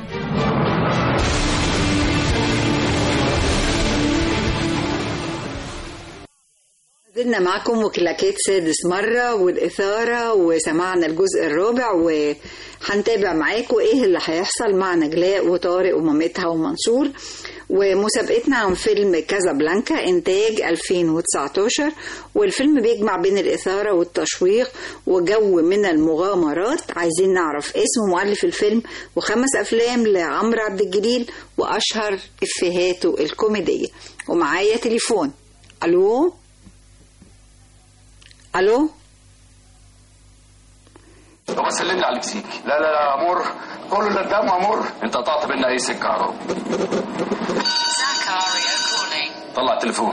زلنا معكم وكلاكيت سادس مرة والإثارة وسمعنا الجزء الرابع وهنتابع معاكم إيه اللي هيحصل مع نجلاء وطارق ومامتها ومنصور ومسابقتنا عن فيلم كازابلانكا إنتاج 2019 والفيلم بيجمع بين الإثارة والتشويق وجو من المغامرات عايزين نعرف اسم مؤلف الفيلم وخمس أفلام لعمرو عبد الجليل وأشهر إفيهاته الكوميدية ومعايا تليفون ألو الو طب سلمني على المكسيك لا لا لا امر كله اللي قدام امر انت قطعت بينا اي سكه يا رب طلع التليفون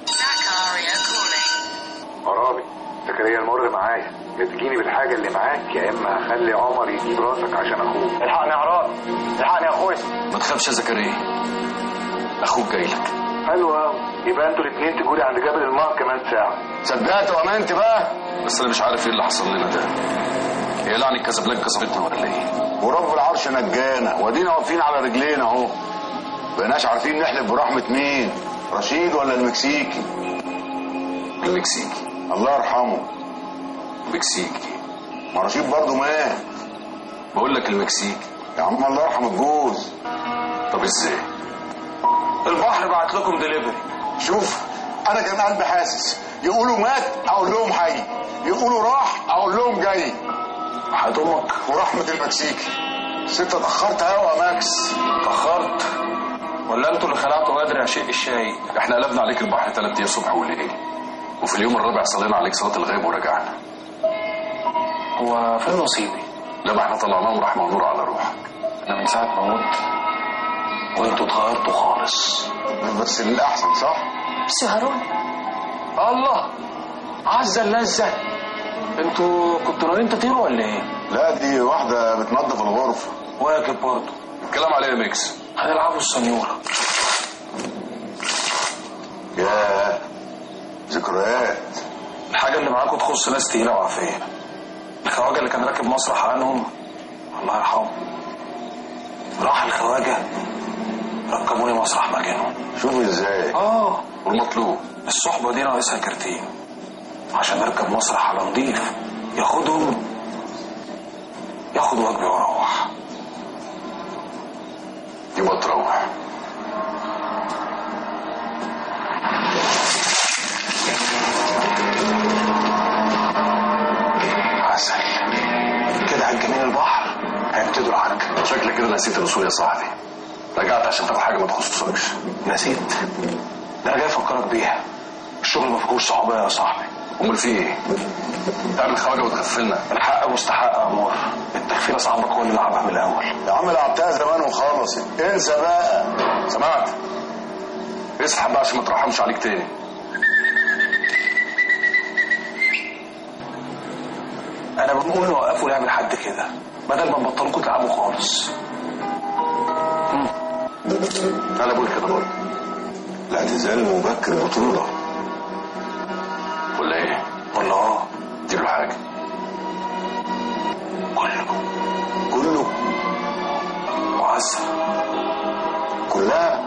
عرابي زكريا المر معايا يا تجيني بالحاجه اللي معاك يا اما هخلي عمر يجيب راسك عشان اخوك الحقني يا عرابي الحقني يا اخويا ما تخافش يا زكريا اخوك جاي لك حلو قوي يبقى انتوا الاثنين تجولي عند جبل الماء كمان ساعه صدقت وامنت بقى بس انا مش عارف ايه اللي حصل لنا ده هي لعنة كازابلانكا صابتنا ولا ايه ورب العرش نجانا وادينا واقفين على رجلينا اهو بقيناش عارفين نحلف برحمه مين رشيد ولا المكسيكي المكسيكي الله يرحمه مكسيكي ما رشيد برضه مات بقول لك المكسيكي يا عم الله يرحم الجوز طب ازاي البحر بعت لكم دليفري شوف انا كان قلبي حاسس يقولوا مات اقول لهم حي يقولوا راح اقول لهم جاي حياة امك ورحمة المكسيكي ست اتأخرت قوي يا ماكس اتأخرت ولا انتوا اللي خلعتوا بدري يا شيء الشاي احنا قلبنا عليك البحر ثلاث ايام صبح وليل وفي اليوم الرابع صلينا عليك صلاة الغيب ورجعنا هو فين نصيبي لا ما احنا طلعناهم رحمة ونور على روحك انا من ساعه ما مت وانتوا اتغيرتوا خالص بس للأحسن صح؟ بس يا هارون الله عزة اللذة انتوا كنتوا ناويين تطيروا ولا ايه؟ لا دي واحدة بتنظف الغرفة واجب برضه الكلام عليا ميكس هنلعبوا السنيورة يا ذكريات الحاجة اللي معاكم تخص ناس تقيلة وعافية الخواجة اللي كان راكب مسرح عنهم الله يرحمه راح الخواجة ركبوني مسرح مكانهم شوف ازاي اه والمطلوب الصحبة دي ناقصها كارتين عشان اركب مسرح على نضيف ياخدهم ياخد واجبي واروح يبقى تروح عسل كده هتجنين البحر هيبتدوا الحركة شكلك كده نسيت الوصول يا صاحبي رجعت عشان تاخد حاجة ما تخصصكش نسيت ده انا جاي افكرك بيها الشغل ما فيهوش صعوبة يا صاحبي امال في ايه؟ تعمل خواجه وتغفلنا الحق مستحق يا امور التغفيله صاحبك هو اللي لعبها من الاول يا عم لعبتها زمان وخلصت انسى بقى سمعت اسحب بقى عشان ما ترحمش عليك تاني انا بنقول وقفوا لعب لحد كده بدل ما تبطلوا تلعبوا خالص مم. انا بقول كده برضه الاعتزال مبكر بطولة ولا ايه؟ ولا اه جيب له حاجه كله كله معزة كلها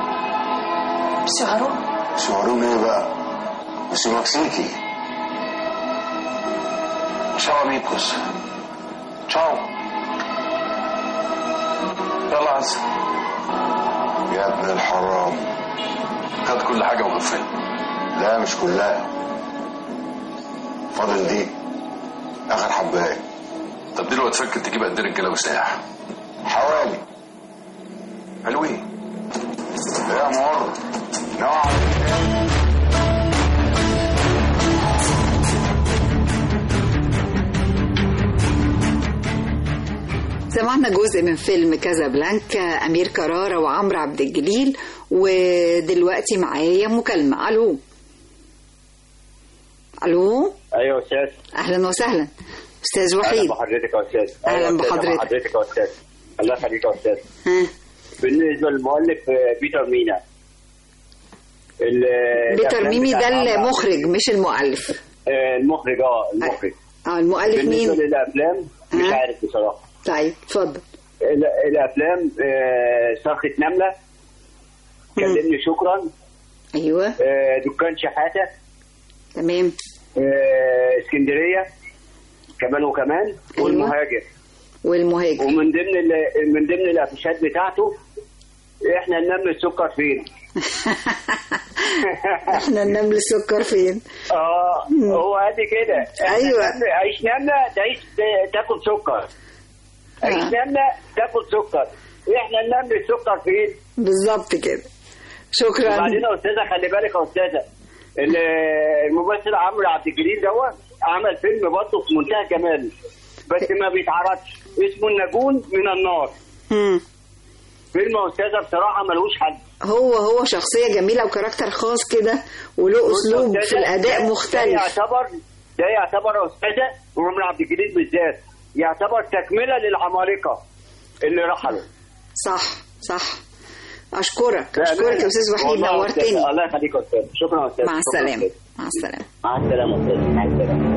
سعره شعورهم ايه بقى مش مكسيكي Ciao amigos. Ciao. يلا عز يا ابن الحرام خد كل حاجة وغفل لا مش كلها فاضل دي اخر حبايه طب دي لو اتفكر تجيب قد ايه رجاله وسلاح حوالي حلوين يا مر نوع سمعنا جزء من فيلم كازابلانكا أمير كرارة وعمرو عبد الجليل ودلوقتي معايا مكالمة ألو ألو ايوه يا استاذ أهلا وسهلا أستاذ اهلا وحيد بحضرتك يا استاذ أهلا أيوة يا أستاذ، بحضرتك. بحضرتك يا استاذ الله يخليك يا استاذ ها. بالنسبه للمؤلف آه، بيتر مينا ال- بيتر الأفلام ميمي ده بتاعت عمرو عبد المخرج مش المؤلف آه، المخرج اه المخرج اه المؤلف بالنسبه مين للافلام مش ها؟ عارف بصراحه طيب اتفضل ال- الافلام آه، صرخه نمله كلمني شكرا ايوه آه، دكان شحاته تمام آه، اسكندريه كمان وكمان والمهاجر والمهاجر ومن ضمن ال- من ضمن الافيشات بتاعته احنا ننمي السكر فين احنا النمل السكر فين اه هو قد كده إحنا أيوة. نملة- عيش نمله تعيش ت- تاكل سكر عيش نمله تاكل سكر احنا ننمي السكر فين بالظبط كده شكرا وبعدين يا استاذه خلي بالك يا استاذه ال- الممثل عمرو عبد الجليل دوت عمل فيلم برضه في منتهى جمال بس ما بيتعرضش اسمه النجون من النار مم. فيلم يا استاذه بصراحه ملوش حل هو هو شخصية جميلة وكاركتر خاص كده وله أسلوب في الأداء ده مختلف يعتبر ده يعتبر يا استاذه وعمرو عبد الجليل بالذات يعتبر تكمله للعمالقه اللي رحلوا صح صح أشكرك أشكرك يا أستاذ وحيد والله يا أستاذ، نورتني الله يخليك يا استاذ شكرا يا استاذ مع شكراً يا السلامة أستاذ. مع السلامة مع السلامه يا استاذ مع السلامه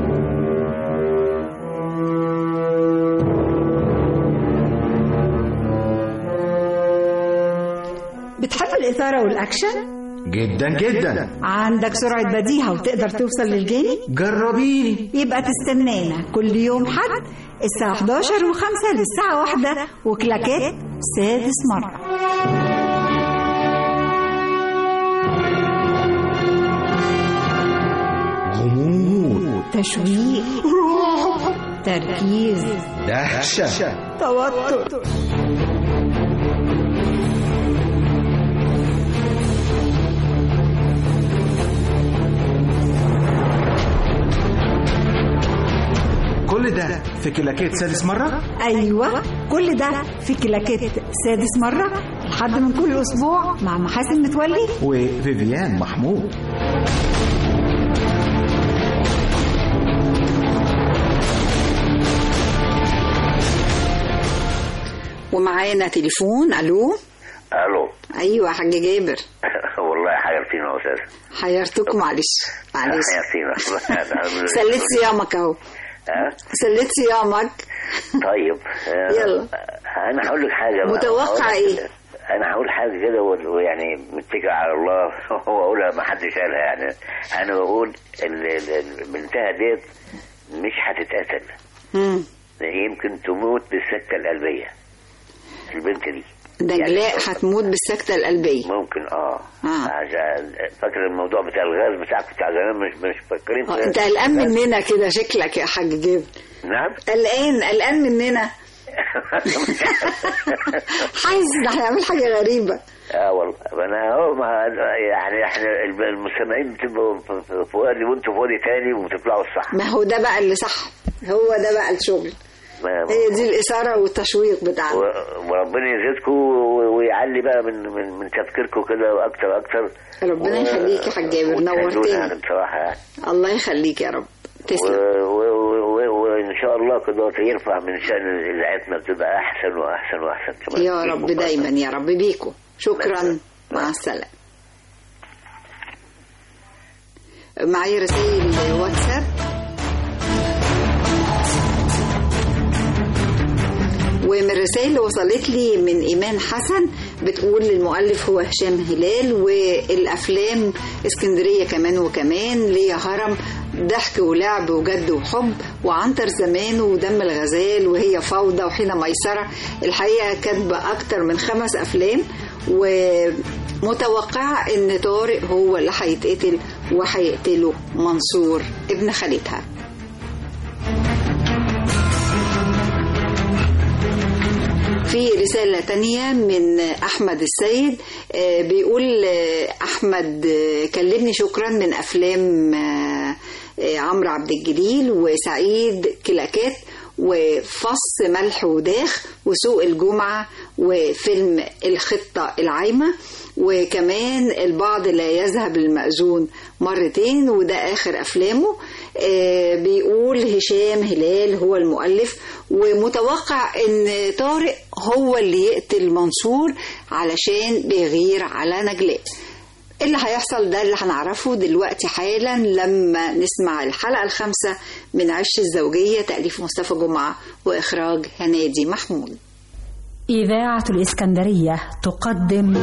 بتحب الإثارة والأكشن؟ جدا جدا عندك سرعة بديهة وتقدر توصل للجاني؟ جربيني يبقى تستنانا كل يوم حد الساعة 11 و5 للساعة واحدة وكلاكات سادس مرة غموض تشويق تركيز دهشة توتر كل ده في كلاكيت سادس مرة أيوة كل ده في كلاكات سادس مرة لحد من كل أسبوع مع محاسن متولي وفيفيان محمود ومعانا تليفون الو الو ايوه يا حاج جابر والله حيرتينا يا استاذ حيرتكم معلش معلش حيرتينا سليت صيامك اهو ها سليت صيامك طيب آه، يلا. انا هقول لك حاجه بقى. متوقع هقول لك- إيه؟ انا هقول حاجه كده و- ويعني متكل على الله واقولها ما حدش قالها يعني انا بقول ال- ال- ال- بنتها ديت مش هتتقتل مم. يمكن تموت بالسكته القلبيه البنت دي نجلاء هتموت بالسكتة القلبية ممكن اه, عشان فاكر الموضوع بتاع الغاز بتاعك بتاع زمان مش مش فاكرين آه، انت قلقان مننا كده شكلك يا حاج جابر نعم قلقان قلقان مننا حاسس ان هيعمل حاجة غريبة اه والله انا اهو ما يعني احنا المستمعين بتبقوا في- في- في وادي وانتوا في وادي تاني وبتطلعوا الصح ما هو ده بقى اللي صح هو ده بقى الشغل ما- هي دي الإثارة والتشويق بتاعنا و- وربنا يزيدكم و- ويعلي بقى من من من تفكيركم كده اكتر اكتر ربنا يخليك يا حاج جابر وتسعدونا نورتني يعني بصراحه يعني الله يخليك يا رب تسلم و- و- و- وان شاء الله كده يرفع من شان اذاعتنا بتبقى احسن واحسن واحسن كمان يا رب دايما يا رب بيكم شكرا مع السلامة معايا رسائل واتساب ومن الرسائل اللي وصلت لي من إيمان حسن بتقول المؤلف هو هشام هلال والأفلام اسكندرية كمان وكمان ليا هرم ضحك ولعب وجد وحب وعنتر زمان ودم الغزال وهي فوضى وحين ميسرة الحقيقة كاتبة أكتر من خمس أفلام ومتوقعة إن طارق هو اللي هيتقتل وهيقتله منصور ابن خالتها في رسالة تانية من أحمد السيد آه، بيقول آه، أحمد آه، كلمني شكرا من أفلام آه، آه، عمرو عبد الجليل وسعيد كلاكات وفص ملح وداخ وسوق الجمعة وفيلم الخطة العايمة وكمان البعض لا يذهب المأذون مرتين وده آخر أفلامه آه، بيقول هشام هلال هو المؤلف ومتوقع ان طارق هو اللي يقتل منصور علشان بيغير على نجلاء اللي هيحصل ده اللي هنعرفه دلوقتي حالا لما نسمع الحلقة الخامسة من عش الزوجية تأليف مصطفى جمعة وإخراج هنادي محمود إذاعة الإسكندرية تقدم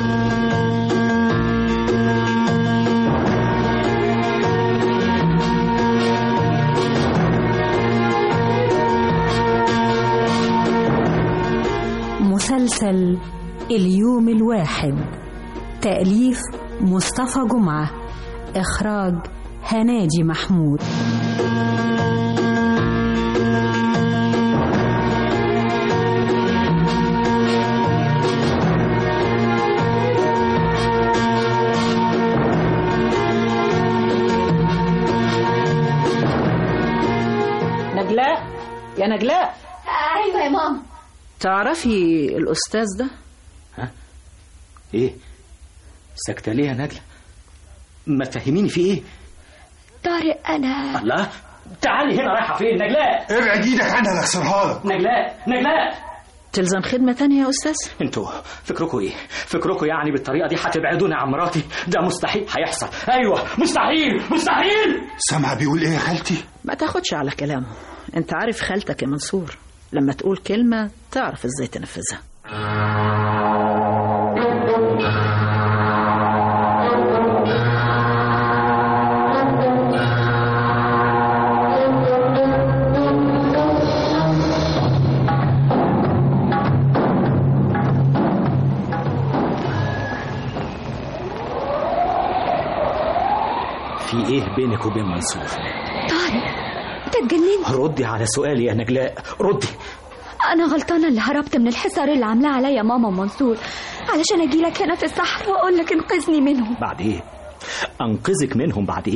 مسلسل اليوم الواحد تأليف مصطفى جمعة إخراج هناجي محمود نجلاء يا نجلاء ايوه يا ماما تعرفي الأستاذ ده ايه ساكته ليه يا نجله ما تفهميني في ايه طارق انا الله تعالي هنا رايحه فين نجلاء ابعد ايدك عنها لاخسرها لك نجلاء نجلاء تلزم خدمة تانية يا أستاذ انتوا فكركم ايه فكركم يعني بالطريقه دي هتبعدوني عن مراتي ده مستحيل هيحصل ايوه مستحيل مستحيل سامع بيقول ايه يا خالتي ما تاخدش على كلامه انت عارف خالتك يا منصور لما تقول كلمة تعرف ازاي تنفذها في ايه بينك وبين منصور طارق انت اتجننت ردي على سؤالي يا نجلاء ردي انا غلطانه اللي هربت من الحصار اللي عاملاه عليا ماما ومنصور علشان اجي لك هنا في الصحراء واقول لك انقذني منهم بعد ايه انقذك منهم بعد ايه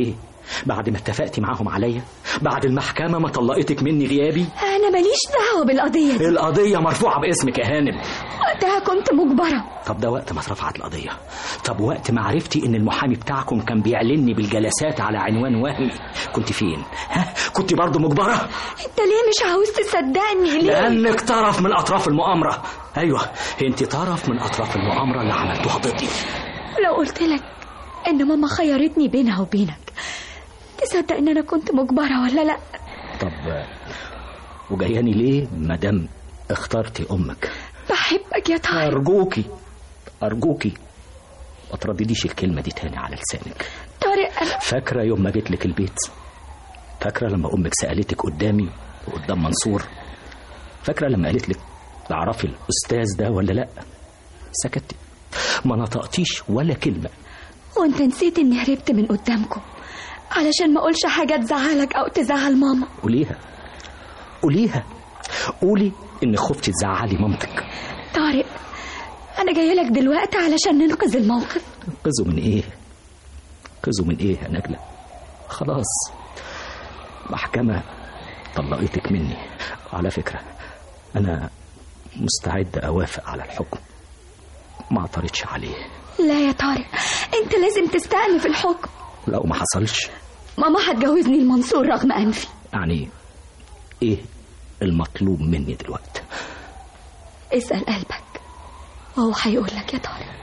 بعد ما اتفقتي معاهم عليا بعد المحكمة ما طلقتك مني غيابي أنا ماليش دعوة بالقضية دي القضية مرفوعة باسمك يا هانم وقتها كنت مجبرة طب ده وقت ما اترفعت القضية طب وقت ما عرفتي ان المحامي بتاعكم كان بيعلني بالجلسات على عنوان وهمي كنت فين ها كنت برضه مجبرة أنت ليه مش عاوز تصدقني ليه لانك طرف من اطراف المؤامرة ايوه انت طرف من اطراف المؤامرة اللي عملتوها ضدي لو قلت لك إن ماما خيرتني بينها وبينك تصدق إن أنا كنت مجبرة ولا لأ طب وجاياني ليه مادام اخترتي امك بحبك يا طارق ارجوكي ارجوكي ما تردديش الكلمة دي تاني على لسانك طارق أنا فاكرة يوم ما جيت لك البيت فاكرة لما أمك سألتك قدامي وقدام منصور فاكرة لما قالت لك تعرفي الأستاذ ده ولا لأ سكتي ما نطقتيش ولا كلمة وأنت نسيت إني هربت من قدامكم علشان ما أقولش حاجة تزعلك أو تزعل ماما قوليها قوليها قولي إن خفتي تزعلي مامتك طارق أنا جاية لك دلوقتي علشان ننقذ الموقف انقذوا من إيه انقذوا من إيه يا نجلة خلاص محكمة طلقتك مني على فكرة أنا مستعد أوافق على الحكم ما اعترضش عليه لا يا طارق أنت لازم تستأنف الحكم لو ما حصلش ماما هتجوزني المنصور رغم أنفي يعني إيه المطلوب مني دلوقتي اسأل قلبك وهو هيقول لك يا طارق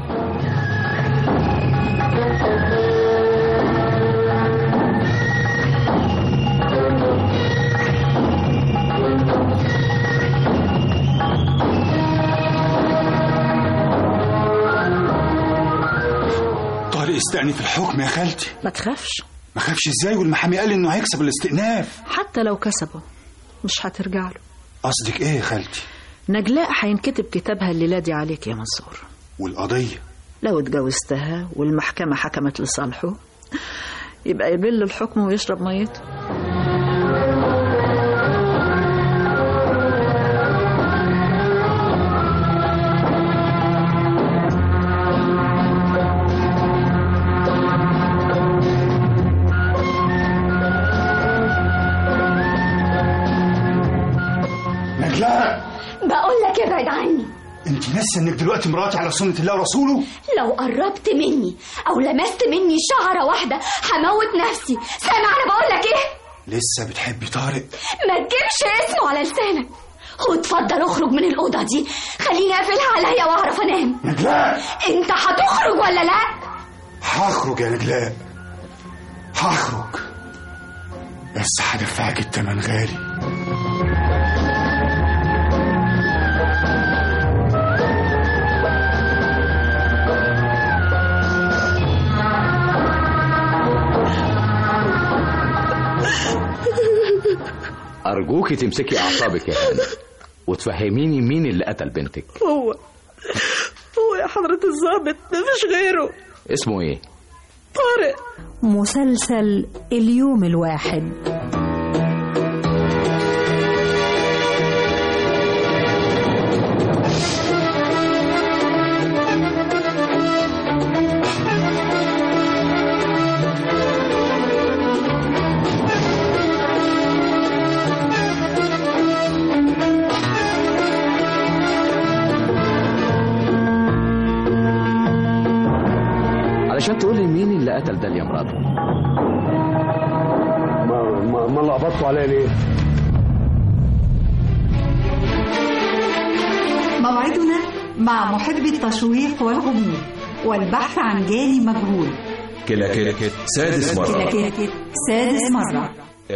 طارق استأنف الحكم يا خالتي ما تخافش ما خافش ازاي والمحامي قال انه هيكسب الاستئناف حتى لو كسبه مش هترجع له قصدك ايه يا خالتي نجلاء هينكتب كتابها الليلة دي عليك يا منصور والقضية لو اتجوزتها والمحكمة حكمت لصالحه يبقى يبل الحكم ويشرب ميته نجلاء بقول لك ابعد عني انت ناسه انك دلوقتي مراتي على سنة الله ورسوله لو قربت مني او لمست مني شعرة واحدة هموت نفسي سامع انا بقول لك ايه لسه بتحبي طارق ما تجيبش اسمه على لسانك واتفضل اخرج من الأوضة دي خليني اقفلها عليا واعرف انام نجلاء انت هتخرج ولا لا هخرج يا نجلاء هخرج بس هدفعك التمن غالي أرجوكي تمسكي أعصابك يا هانم وتفهميني مين اللي قتل بنتك هو هو يا حضرة الظابط مفيش غيره اسمه إيه؟ طارق مسلسل اليوم الواحد علشان تقولي مين اللي قتل داليا مراته ما ما, ما لخبطتوا عليا ليه؟ موعدنا مع محب التشويق والغموض والبحث عن جاني مجهول كلاكيت سادس مرة كلاكيت سادس مرة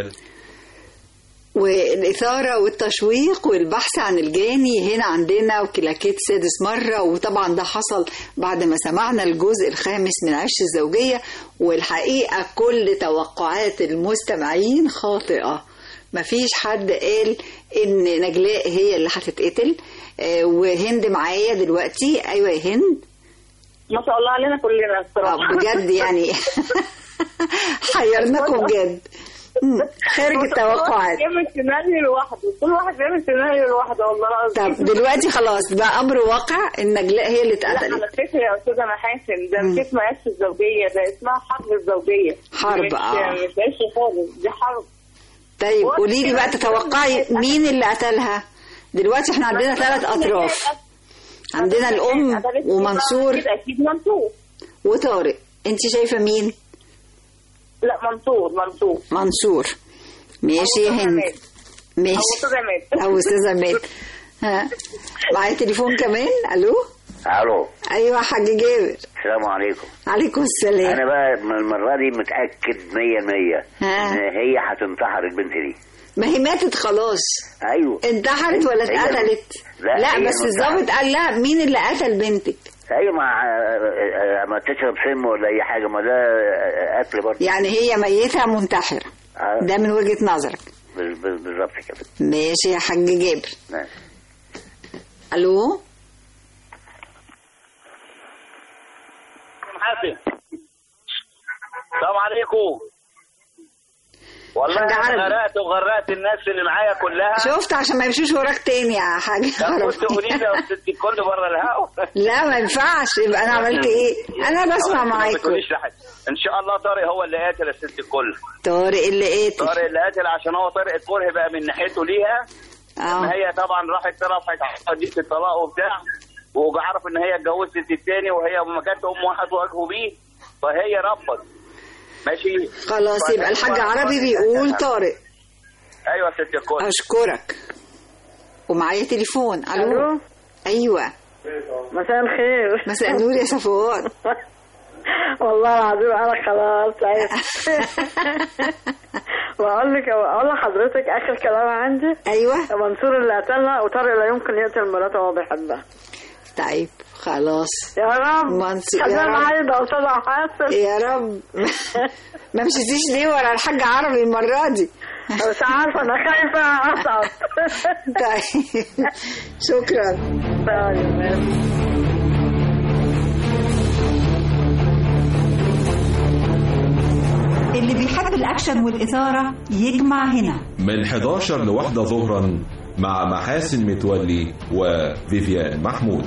والإثارة والتشويق والبحث عن الجاني هنا عندنا وكلاكيت سادس مرة وطبعا ده حصل بعد ما سمعنا الجزء الخامس من عش الزوجية والحقيقة كل توقعات المستمعين خاطئة مفيش حد قال إن نجلاء هي اللي هتتقتل آه، وهند معايا دلوقتي أيوة يا هند ما شاء الله علينا كلنا الصراحه بجد يعني حيرناكم بجد خارج التوقعات يعمل سيناريو لوحده كل واحد بيعمل سيناريو لوحده والله العظيم طب دلوقتي خلاص بقى امر واقع ان نجلاء هي اللي لا اتقتلت على فكره يا استاذه محاسن ده مش اسمها عيش الزوجيه ده اسمها حرب الزوجيه حرب، مش آه. مش عيش خالص دي حرب طيب قولي لي بقى تتوقعي مين اللي قتلها دلوقتي احنا عندنا ثلاث اطراف عندنا الام ومنصور أكيد اكيد منصور وطارق انت شايفه مين لا منصور منصور منصور ماشي يا هند ماشي او استاذه مات او استاذه مات ها معايا تليفون كمان الو الو ايوه يا حاج جابر السلام عليكم عليكم السلام انا بقى من المره دي متاكد 100% ها. ان هي هتنتحر البنت دي ما هي ماتت خلاص ايوه انتحرت ولا هي- اتقتلت لا, لا هي بس انتحرت. الضابط قال لها مين اللي قتل بنتك هي مع ما تشرب سم ولا اي حاجه ما ده قتل برضه يعني هي ميتة منتحرة آه، ده من وجهة نظرك بال- بال- بالظبط كده ماشي يا حاج جابر ماشي. الو حسن السلام عليكم والله حاج انا عربي. غرقت وغرقت الناس اللي معايا كلها شفت عشان ما يمشوش وراك تاني يا حاج لا كنت قولي لي يا ست الكل بره الهوا لا ما ينفعش يبقى انا عملت ايه انا بسمع ما معاكم تقوليش لحد ان شاء الله طارق هو اللي قاتل يا ست الكل طارق اللي قاتل طارق اللي قاتل عشان هو طارق الكره بقى من ناحيته ليها اه ما هي طبعا راحت رفعت قضيه الطلاق وبتاع وعرف ان هي اتجوزت التاني وهي ما كانت ام واحد واجهه بيه فهي رفضت ماشي خلاص يبقى الحاج عربي بيقول طارق ايوه يا ست الكل اشكرك ومعايا تليفون الو ألو؟ ايوه مساء الخير مساء النور يا صفوان والله العظيم انا خلاص عرفت بقول لك اقول لحضرتك اخر كلام عندي ايوه منصور اللي قتلها وطارق لا يمكن يقتل مراته وهو بيحبها طيب خلاص يا رب منصور يا خلينا رب معايا ده استاذ حسن يا رب ما مشيتيش ليه ورا الحاج عربي المرة دي مش عارفه انا خايفه اصعب طيب شكرا اللي بيحب الأكشن والإثارة يجمع هنا من 11 لواحدة ظهرا مع محاسن متولي وفيفيان محمود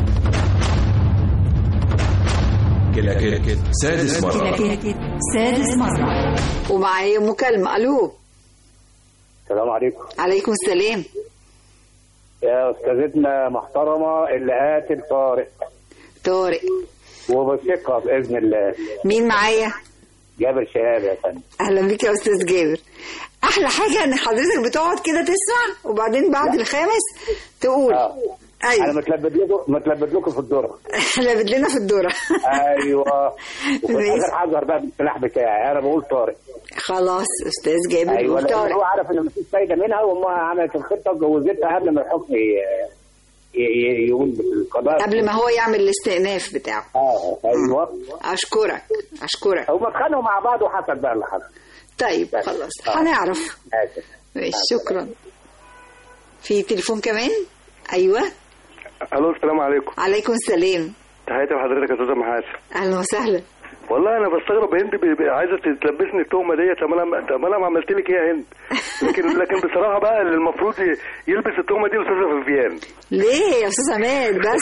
كلاكيت سادس مرة كلاكيت سادس مرة ومعايا مكالمة الو السلام عليكم عليكم السلام يا استاذتنا محترمه اللي قاتل طارق طارق وبثقه باذن الله مين معايا جابر شهاب يا فندم اهلا بيك يا استاذ جابر احلى حاجه ان حضرتك بتقعد كده تسمع وبعدين بعد الخامس تقول انا ايوه متلبد لكم متلبد لكم في الدره لابد لنا في الدوره ايوه وفي ماشي. الاخر حذر بقى بالسلاح بتاعي انا بقول طارق خلاص استاذ جابر ايوه بيقول لأن طارق هو عارف ان مفيش فايده منها وامها عملت الخطه وجوزتها قبل ما الحكم ي- ي- ي- يقول بالقضاء قبل ما هو يعمل الاستئناف بتاعه اه ايوه اشكرك اشكرك هما اتخانقوا مع بعض وحصل بقى اللي حصل طيب خلاص هنعرف اسف ماشي شكرا في تليفون كمان ايوه الو السلام عليكم عليكم السلام تحياتي لحضرتك يا استاذه محاسن اهلا وسهلا والله انا بستغرب هند ب- ب- عايزه تلبسني التهمه ديت طب انا طب انا ما عملت لك ايه يا هند لكن لكن بصراحه بقى اللي المفروض ي- يلبس التهمه دي استاذه فيفيان ليه يا استاذ عماد بس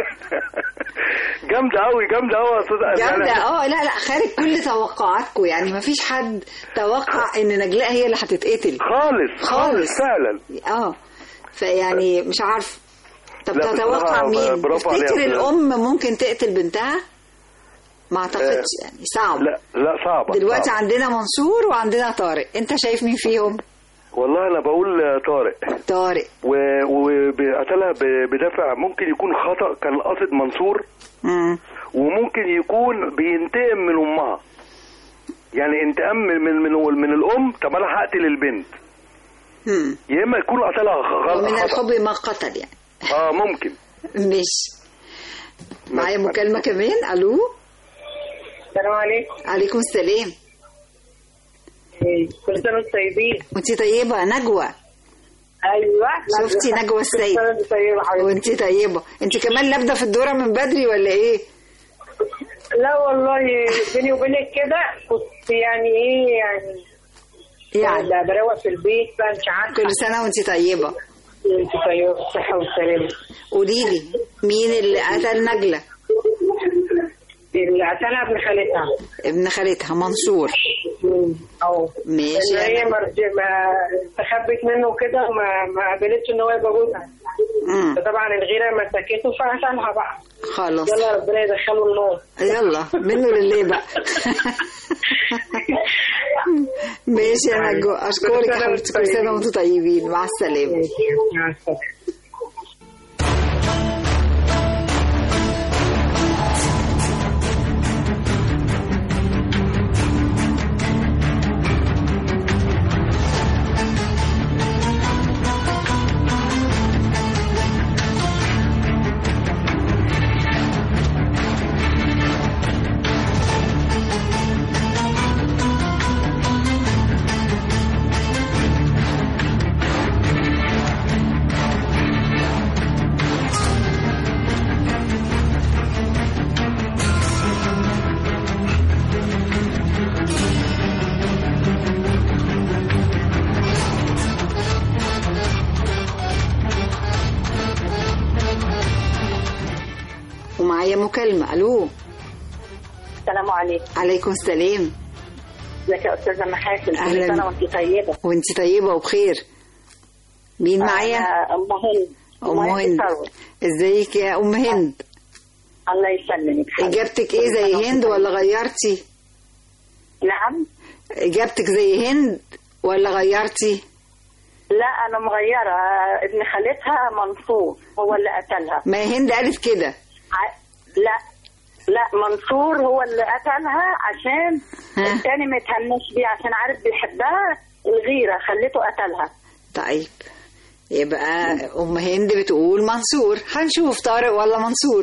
جامده قوي جامده قوي يا استاذه جامدة يعني- اه لا لا خارج كل توقعاتكم يعني ما فيش حد توقع ان نجلاء هي اللي هتتقتل خالص خالص فعلا اه فيعني مش عارف طب لا، تتوقع بصراحة مين برافو عليها تفتكر يا أستاذ. الام ممكن تقتل بنتها ما اعتقدش يعني صعب لا لا صعبه دلوقتي صعبة. عندنا منصور وعندنا طارق انت شايف مين فيهم والله انا بقول آه، طارق طارق و- وقتلها ب- بدافع ممكن يكون خطا كان قاصد منصور مم. وممكن يكون بينتقم من امها يعني انتقام من من من, من الام طب انا هقتل البنت مم. يا اما يكون قتلها غ- ومن غلط خطا الحب ما قتل يعني اه ممكن مش معايا مكالمة كمان الو السلام عليكم عليكم السلام كل سنه وانتم طيبين وانت طيبة نجوى ايوه شفتي نجوى السيد كل سنة وانتم طيبة حبيبتي. وانت طيبة انت كمان لابدة في الدورة من بدري ولا ايه لا والله بيني وبينك كده كنت يعني ايه يعني يعني. لا بروق في البيت بقى انت عارفه كل سنة وانت طيبة انت طيبه بالصحه والسلامه قولي لي مين اللي قتل نجلة اللي قتلها ابن خالتها ابن خالتها منصور اه ماشي ان هي مرج- ما استخبت منه كده وما ما قبلتش ان هو يبقى جوزها مم. فطبعا الغيره مسكته فقتلها بقى خلاص يلا ربنا يدخله النار يلا منه لله بقى ماشي يا نجو اشكرك يا حبيبتي كل سنه وانتم طيبين مع السلامه مع السلامه ومعايا مكالمه الو السلام عليكم عليكم السلام ازيك يا استاذه محاسن كل أهلاً. سنه وانت طيبه وانت طيبه وبخير مين معايا أنا ام هند ام هند ثروت. ازيك يا ام هند الله يسلمك اجابتك ايه زي هند ولا غيرتي نعم اجابتك زي هند ولا غيرتي لا انا مغيره ابن خالتها منصور هو اللي قتلها ما هي هند قالت كده ع- لا لا منصور هو اللي قتلها عشان التاني ما يتهنش بيه عشان عارف بيحبها الغيره خليته قتلها طيب يبقى ام هند بتقول منصور هنشوف طارق ولا منصور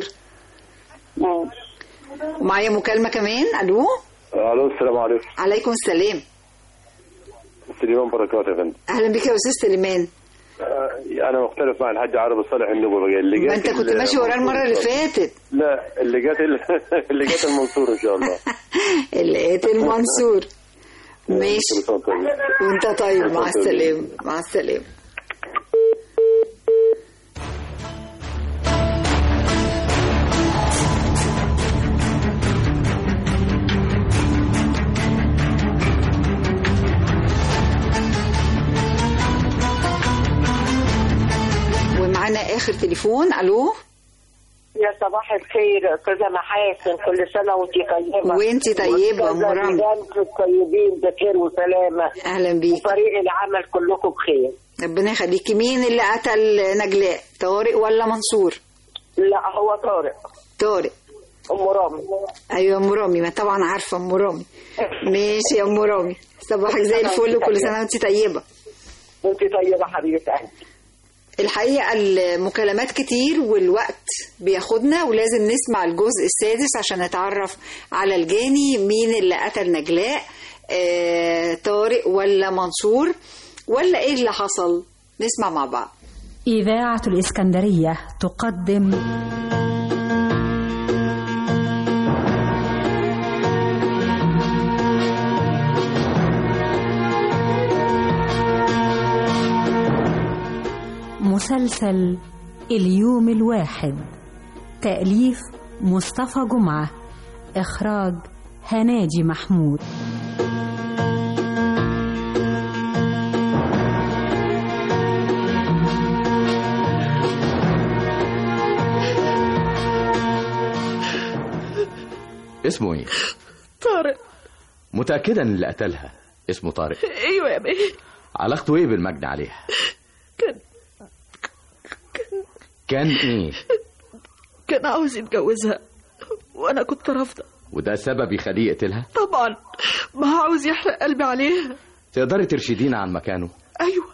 ومعايا مكالمه كمان الو الو السلام عليكم عليكم السلام سليمان بركات يا فندم اهلا بك يا استاذ سليمان آه، انا مختلف مع الحاج عرب الصالح النبوي اللي ما جات انت كنت ال- ماشي وراه المره اللي فاتت لا اللي جات ال- اللي جات المنصور ان شاء الله اللي قاتل منصور ماشي كل سنة وأنت طيب. وانت طيب مع كل سنة وأنت السلامه مع السلامه ومعانا اخر تليفون الو يا صباح الخير استاذه محاسن كل سنه وانت طيبه وانتي طيبة، أم رامي. انتوا الطيبين بخير وسلامه اهلا بيك وفريق العمل كلكم بخير ربنا يخليكي مين اللي قتل نجلاء طارق ولا منصور لا هو طارق طارق ام رامي ايوه ام رامي ما طبعا عارفه ام رامي ماشي يا ام رامي صباحك زي الفل وكل سنه وانت طيبه وانت طيبه حبيبه قلبي الحقيقه المكالمات كتير والوقت بياخدنا ولازم نسمع الجزء السادس عشان نتعرف على الجاني مين اللي قتل نجلاء آه، طارق ولا منصور ولا ايه اللي حصل نسمع مع بعض إذاعة الإسكندرية تقدم مسلسل اليوم الواحد تأليف مصطفى جمعة إخراج هناجي محمود اسمه ايه طارق متأكدة ان اللي قتلها اسمه طارق ايوه يا بيه علاقته ايه بالمجني عليها كان كان ايه كان عاوز يتجوزها وانا كنت رافضه وده سبب يخليه يقتلها طبعا ما هو عاوز يحرق قلبي عليها تقدري ترشدينا عن مكانه ايوه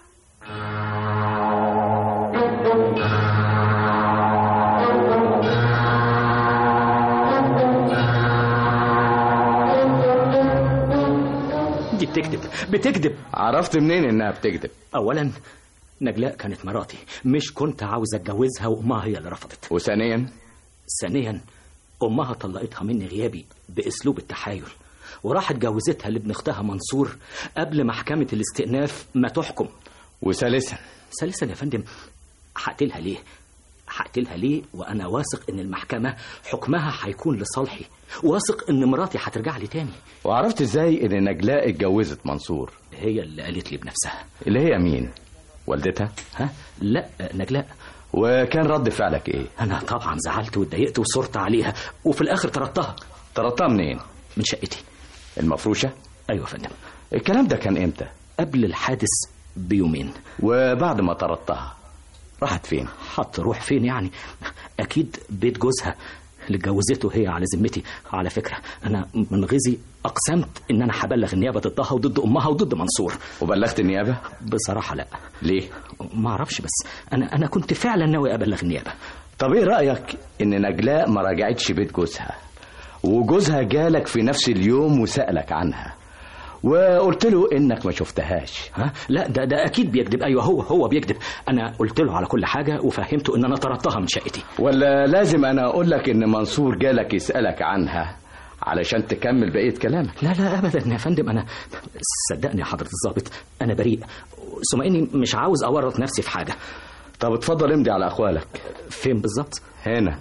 دي بتكذب بتكذب عرفت منين انها بتكذب اولا نجلاء كانت مراتي مش كنت عاوز اتجوزها وامها هي اللي رفضت وثانيا ثانيا امها طلقتها مني غيابي باسلوب التحايل وراحت جوزتها لابن اختها منصور قبل محكمة الاستئناف ما تحكم وثالثا ثالثا يا فندم هقتلها ليه هقتلها ليه وانا واثق ان المحكمة حكمها هيكون لصالحي واثق ان مراتي هترجع لي تاني وعرفت ازاي ان نجلاء اتجوزت منصور هي اللي قالت لي بنفسها اللي هي مين والدتها ها لا نجلاء وكان رد فعلك ايه انا طبعا زعلت واتضايقت وصرت عليها وفي الاخر طردتها طردتها منين من شقتي المفروشه ايوه يا فندم الكلام ده كان امتى قبل الحادث بيومين وبعد ما طردتها راحت فين هتروح فين يعني اكيد بيت جوزها اللي اتجوزته هي على ذمتي على فكره انا من غيظي اقسمت ان انا هبلغ النيابه ضدها وضد امها وضد منصور وبلغت النيابه بصراحه لا ليه ما اعرفش بس انا انا كنت فعلا ناوي ابلغ النيابه طب ايه رايك ان نجلاء ما راجعتش بيت جوزها وجوزها جالك في نفس اليوم وسالك عنها وقلت له انك ما شفتهاش ها لا ده ده اكيد بيكذب ايوه هو هو بيكذب انا قلت له على كل حاجه وفهمته ان انا طردتها من شقتي ولا لازم انا اقول لك ان منصور جالك يسالك عنها علشان تكمل بقيه كلامك لا لا ابدا يا فندم انا صدقني يا حضره الضابط انا بريء ثم اني مش عاوز اورط نفسي في حاجه طب اتفضل امضي على اقوالك فين بالظبط هنا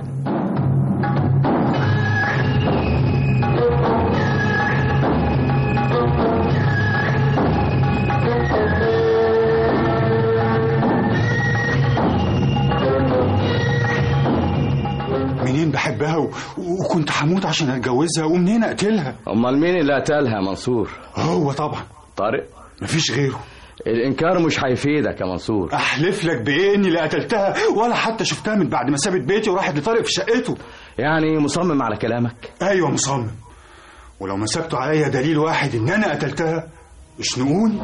منين بحبها و... وكنت هموت عشان اتجوزها ومنين اقتلها امال مين اللي قتلها منصور هو طبعا طارق مفيش غيره الانكار مش هيفيدك يا منصور احلف لك بايه اني اللي قتلتها ولا حتى شفتها من بعد ما سابت بيتي وراحت لطارق في شقته يعني مصمم على كلامك ايوه مصمم ولو مسكتوا عليا دليل واحد ان انا قتلتها اشنقوني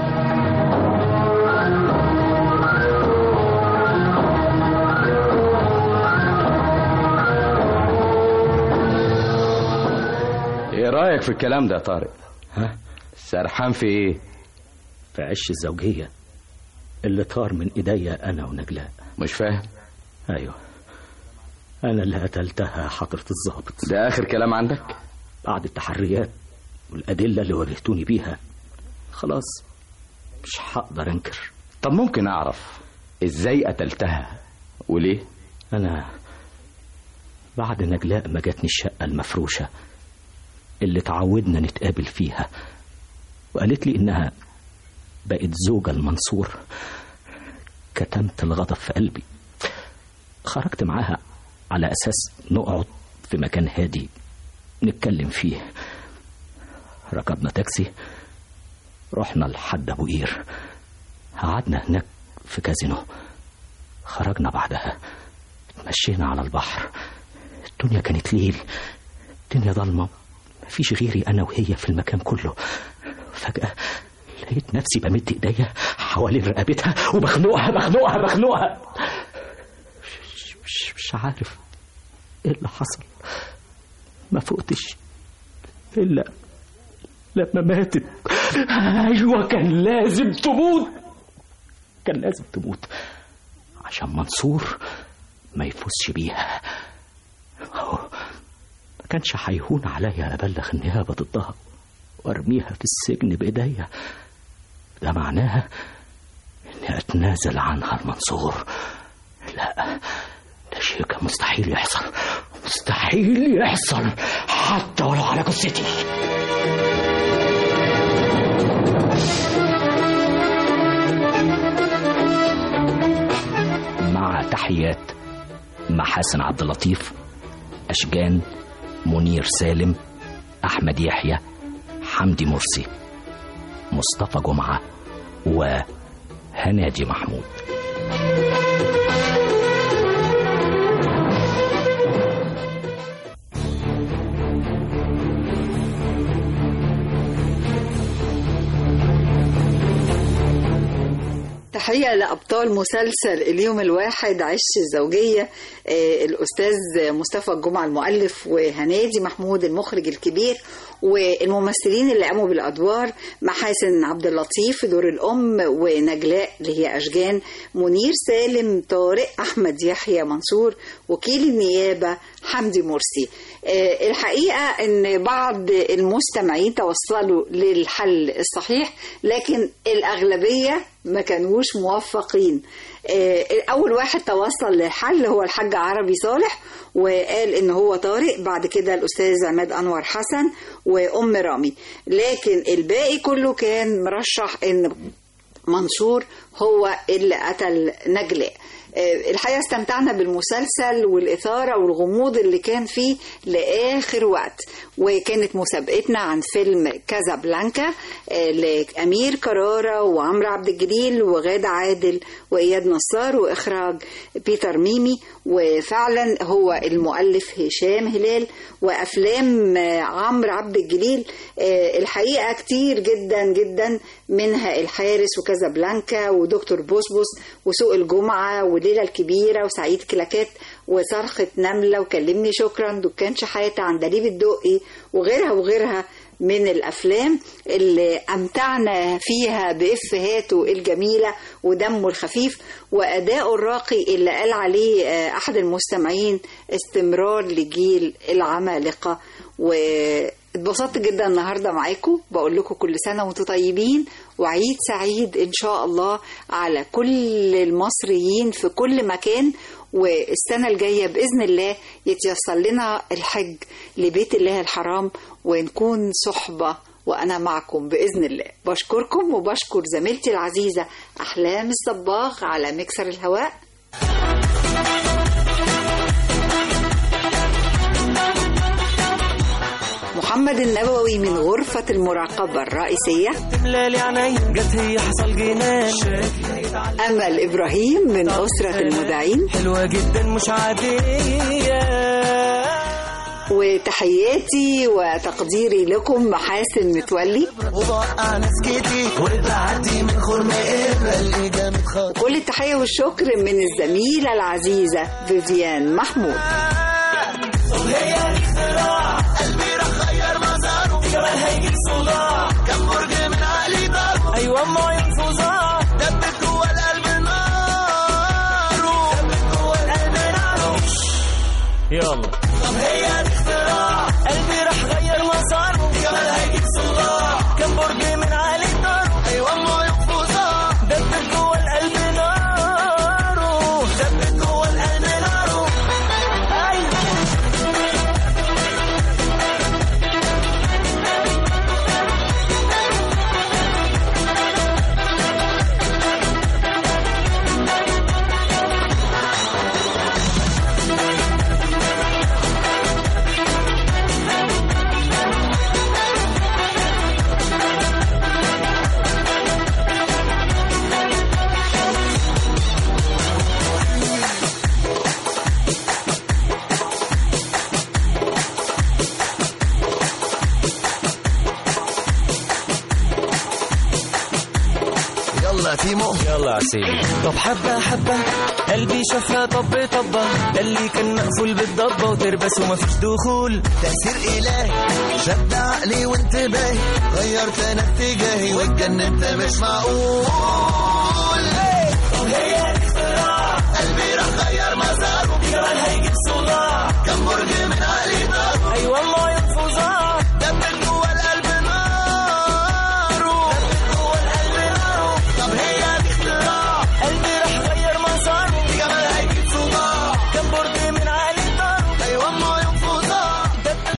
ايه رايك في الكلام ده يا طارق ها سرحان في ايه في عش الزوجيه اللي طار من ايديا انا ونجلاء مش فاهم ايوه انا اللي قتلتها حضره الضابط ده اخر كلام عندك بعد التحريات والادله اللي واجهتوني بيها خلاص مش هقدر انكر طب ممكن اعرف ازاي قتلتها وليه انا بعد نجلاء ما جاتني الشقه المفروشه اللي تعودنا نتقابل فيها وقالت لي انها بقت زوجة المنصور كتمت الغضب في قلبي خرجت معاها على أساس نقعد في مكان هادي نتكلم فيه ركبنا تاكسي رحنا لحد أبو قير قعدنا هناك في كازينو خرجنا بعدها اتمشينا على البحر الدنيا كانت ليل الدنيا ضلمة مفيش غيري أنا وهي في المكان كله فجأة لقيت نفسي بمد ايديا حوالين رقبتها وبخنقها بخنقها بخنقها مش, مش, مش عارف ايه اللي حصل ما فقتش الا لما ماتت ايوه كان لازم تموت كان لازم تموت عشان منصور ما يفوزش بيها هو ما كانش هيهون عليا ابلغ النيابه ضدها وارميها في السجن بايديا ده معناها اني اتنازل عنها المنصور لا ده شيء كان مستحيل يحصل مستحيل يحصل حتى ولو على جثتي مع تحيات محاسن عبد اللطيف أشجان منير سالم أحمد يحيى حمدي مرسي مصطفى جمعة وهنادي محمود تحية لأبطال مسلسل اليوم الواحد عش الزوجية آه، الأستاذ مصطفى الجمعة المؤلف وهنادي محمود المخرج الكبير والممثلين اللي قاموا بالادوار محاسن عبد اللطيف في دور الام ونجلاء اللي هي اشجان منير سالم طارق احمد يحيى منصور وكيل النيابه حمدي مرسي آه، الحقيقه ان بعض المستمعين توصلوا للحل الصحيح لكن الاغلبيه ما كانوش موفقين آه، اول واحد توصل للحل هو الحاج عربي صالح وقال ان هو طارق بعد كده الاستاذ عماد انور حسن وام رامي لكن الباقي كله كان مرشح ان منصور هو اللي قتل نجلاء آه، الحقيقة استمتعنا بالمسلسل والإثارة والغموض اللي كان فيه لآخر وقت وكانت مسابقتنا عن فيلم كازابلانكا آه، لأمير كرارة وعمرو عبد الجليل وغادة عادل وإياد نصار وإخراج بيتر ميمي وفعلا هو المؤلف هشام هلال وأفلام آه، عمرو عبد الجليل آه، الحقيقة كتير جدا جدا منها الحارس وكازابلانكا ودكتور بوسبوس وسوق الجمعة وليلة الكبيرة وسعيد كلاكات وصرخة نملة وكلمني شكرا دكان شحاتة عندليب الدقي وغيرها وغيرها من الأفلام اللي أمتعنا فيها بإفهاته الجميلة ودمه الخفيف وأداؤه الراقي اللي قال عليه آه، أحد المستمعين استمرار لجيل العمالقة واتبسطت جدا النهارده معاكم بقول لكم كل سنه وانتم طيبين وعيد سعيد ان شاء الله على كل المصريين في كل مكان والسنه الجايه باذن الله يتيسر لنا الحج لبيت الله الحرام ونكون صحبه وانا معكم باذن الله بشكركم وبشكر زميلتي العزيزه احلام الصباغ على مكسر الهواء محمد النبوي من غرفة المراقبة الرئيسية تملالي عيني جت هي حصل جنان أمل إبراهيم من أسرة المذيعين حلوة جدا مش عادية وتحياتي وتقديري لكم محاسن متولي وضقع ناس كتير وبعدي من خرم إبرة اللي جامد خالص كل التحية والشكر من الزميلة العزيزة فيفيان محمود طب هي اختراع قلبي راح غير مساره كمان هيجيب صداع كم برج من علي بابه ايوه ما ينفذها دبت جوه القلب ناره دبت جوه القلب ناره يلا طب هي اختراع قلبي راح غير مساره كمان هيجيب صداع كم برج من علي بابه ايوه ما ينفذها دبت جوه القلب ناره دبت جوه القلب ناره ايوه يلا تيمو يلا يا سيدي طب حبة حبة قلبي شافها طب طبة ده اللي كان مقفول بالضبة وتربس ومفيش دخول تأثير إلهي شد عقلي وانتباهي غيرت أنا اتجاهي واتجننت مش معقول طب هي